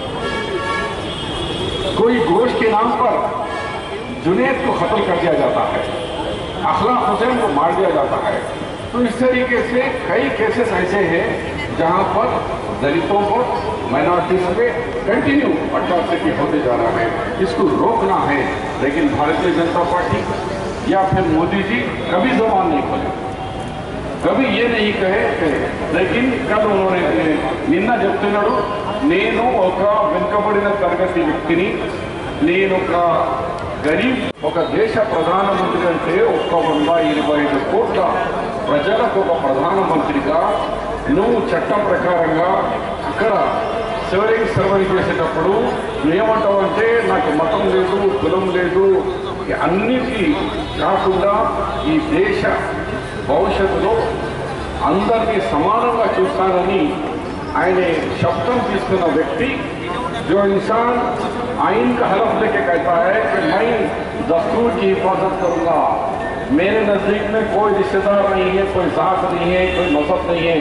कोई गोश्त के नाम पर जुनेद को खत्म कर दिया जाता है अखलाक हुसैन को मार दिया जाता है तो इस तरीके से कई केसेस ऐसे हैं जहां पर दलितों पर माइनॉरिटीज पे कंटिन्यू अट्रॉसिटी होते जा रहा है इसको रोकना है लेकिन भारतीय जनता पार्टी या फिर मोदी जी कभी जबान नहीं खोले कभी ये नहीं कहे थे लेकिन कल उन्होंने నిన్న చెప్తున్నాడు నేను ఒక వెనుకబడిన తరగతి వ్యక్తిని నేను ఒక గరీబ్ ఒక దేశ ప్రధానమంత్రి అంటే ఒక్క వంద ఇరవై ఐదు కోట్ల ప్రజలకు ఒక ప్రధానమంత్రిగా నువ్వు చట్టం ప్రకారంగా అక్కడ సివరింగ్ సర్వరీ చేసేటప్పుడు నువ్వేమంటావు అంటే నాకు మతం లేదు కులం లేదు అన్నిటి కాకుండా ఈ దేశ భవిష్యత్తులో అందరినీ సమానంగా చూస్తానని ఆయన శబ్దం తీసుకున్న వ్యక్తి जो इंसान आइन का हलफ लेके कहता है कि मैं दस्तूर की हिफाजत करूंगा मेरे नजदीक में कोई रिश्तेदार नहीं है कोई जात नहीं है कोई मजहब नहीं है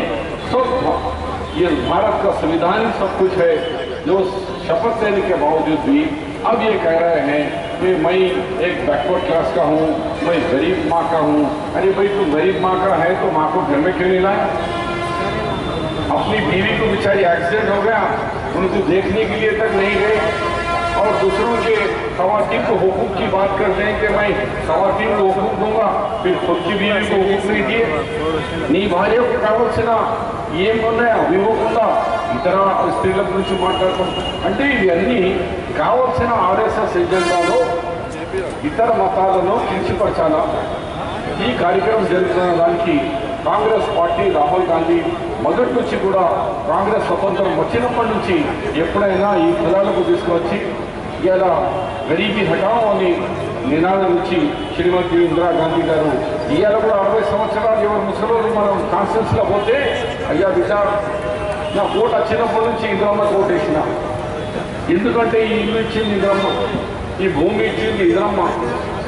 सब ये भारत का संविधान ही सब कुछ है जो शपथ लेने के बावजूद भी अब ये कह रहे हैं कि मैं एक बैकवर्ड क्लास का हूँ मैं गरीब माँ का हूँ अरे भाई तुम गरीब माँ का है तो माँ को घर में क्यों नहीं लाया अपनी बीवी को बेचारी एक्सीडेंट हो गया उनको देखने के लिए तक नहीं गए और दूसरों के खातन को हुकूक की बात करते हैं कि मैं खातन को हुकूक दूंगा फिर खुद की बीवी को हुकूक नहीं दिए నీ భార్యకు కావాల్సిన ఏమున్నాయా వివకుండా ఇతర స్త్రీల గురించి మాట్లాడతాం అంటే ఇవన్నీ కావాల్సిన ఆర్ఎస్ఎస్ ఎజెండాలో ఇతర మతాలను కించపరచాలా ఈ కార్యక్రమం జరుగుతున్న దానికి కాంగ్రెస్ పార్టీ రాహుల్ గాంధీ మొదటి నుంచి కూడా కాంగ్రెస్ స్వతంత్రం వచ్చినప్పటి నుంచి ఎప్పుడైనా ఈ కులాలకు తీసుకువచ్చి ఇలా గరీబీ హటాం అని నినాదం ఇచ్చి శ్రీమతి ఇందిరాగాంధీ గారు ఇవాళ కూడా అరవై సంవత్సరాలు ఎవరు ముసలి మనం కాన్స్టిట్యూన్స్లో పోతే అయ్యా విచార్ నా ఓటు వచ్చినప్పటి నుంచి ఇందిరమ్మ ఓటు వేసిన ఎందుకంటే ఈ ఇల్లు ఇచ్చింది ఇందిరమ్మ ఈ భూమి ఇచ్చింది ఇందిరమ్మ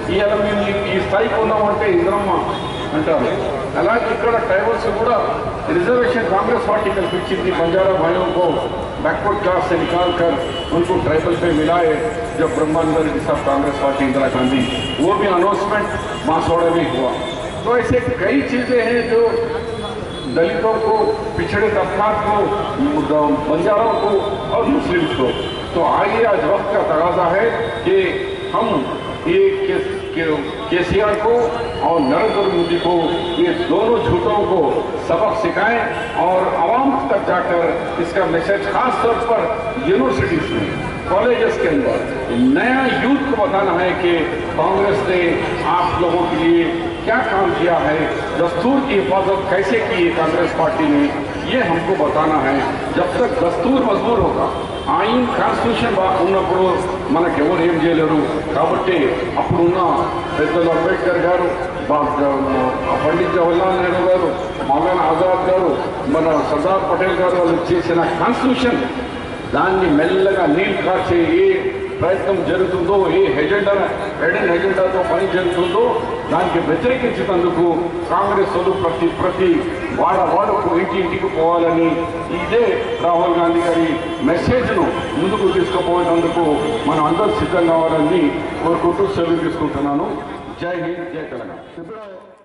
ఇవాళ మేము ఈ- ఈ స్థాయికి ఉన్నామంటే ఇంద్రమ్మ అంటారు అలాగే ఇక్కడ ట్రైబల్స్ కూడా रिजर्वेशन कांग्रेस पार्टी कल्पित थी बंजारा भाइयों को बैकवर्ड क्लास से निकाल कर उनको ट्राइबल पे मिलाए जब ब्रह्मानंद रेड्डी साहब कांग्रेस पार्टी इंदिरा गांधी वो भी अनाउंसमेंट मासोड़े में हुआ तो ऐसे कई चीजें हैं जो दलितों को पिछड़े तबकात को बंजारों को और मुस्लिम्स को तो आइए आज वक्त का तगाजा है कि हम ये के, के, केसीआर को और नरेंद्र मोदी को ये दोनों झूठों को सबक सिखाएं और आवाम तक जाकर इसका मैसेज खास तौर पर यूनिवर्सिटीज में कॉलेजेस के अंदर नया यूथ को बताना है कि कांग्रेस ने आप लोगों के लिए क्या काम किया है दस्तूर की हिफाजत कैसे की है कांग्रेस पार्टी ने ये हमको बताना है जब तक दस्तूर मजबूर होगा ఆయిన్ కాన్స్టిట్యూషన్ ఉన్నప్పుడు మనకు ఎవరు ఏం చేయలేరు కాబట్టి అప్పుడున్న పెద్దలు అంబేద్కర్ గారు బా- పండిత్ జవహర్లాల్ నెహ్రూ గారు మౌలానా ఆజాద్ గారు మన సర్దార్ పటేల్ గారు వాళ్ళు చేసిన కాన్స్టిట్యూషన్ దాన్ని మెల్లగా నీళ్ళు కార్చే ఏ ప్రయత్నం జరుగుతుందో ఏ ఎజెండా ఎడెన్ ఎజెండాతో పని జరుగుతుందో దానికి వ్యతిరేకించినందుకు కాంగ్రెస్ వాళ్ళు ప్రతి ప్రతి వాడ వాడకు ఇంటి ఇంటికి పోవాలని ఇదే రాహుల్ గాంధీ గారి మెసేజ్ను ముందుకు తీసుకుపోయేందుకు మనం అందరూ సిద్ధం కావాలని కోరుకుంటూ సెలవు తీసుకుంటున్నాను జై హింద్ జై తెలంగాణ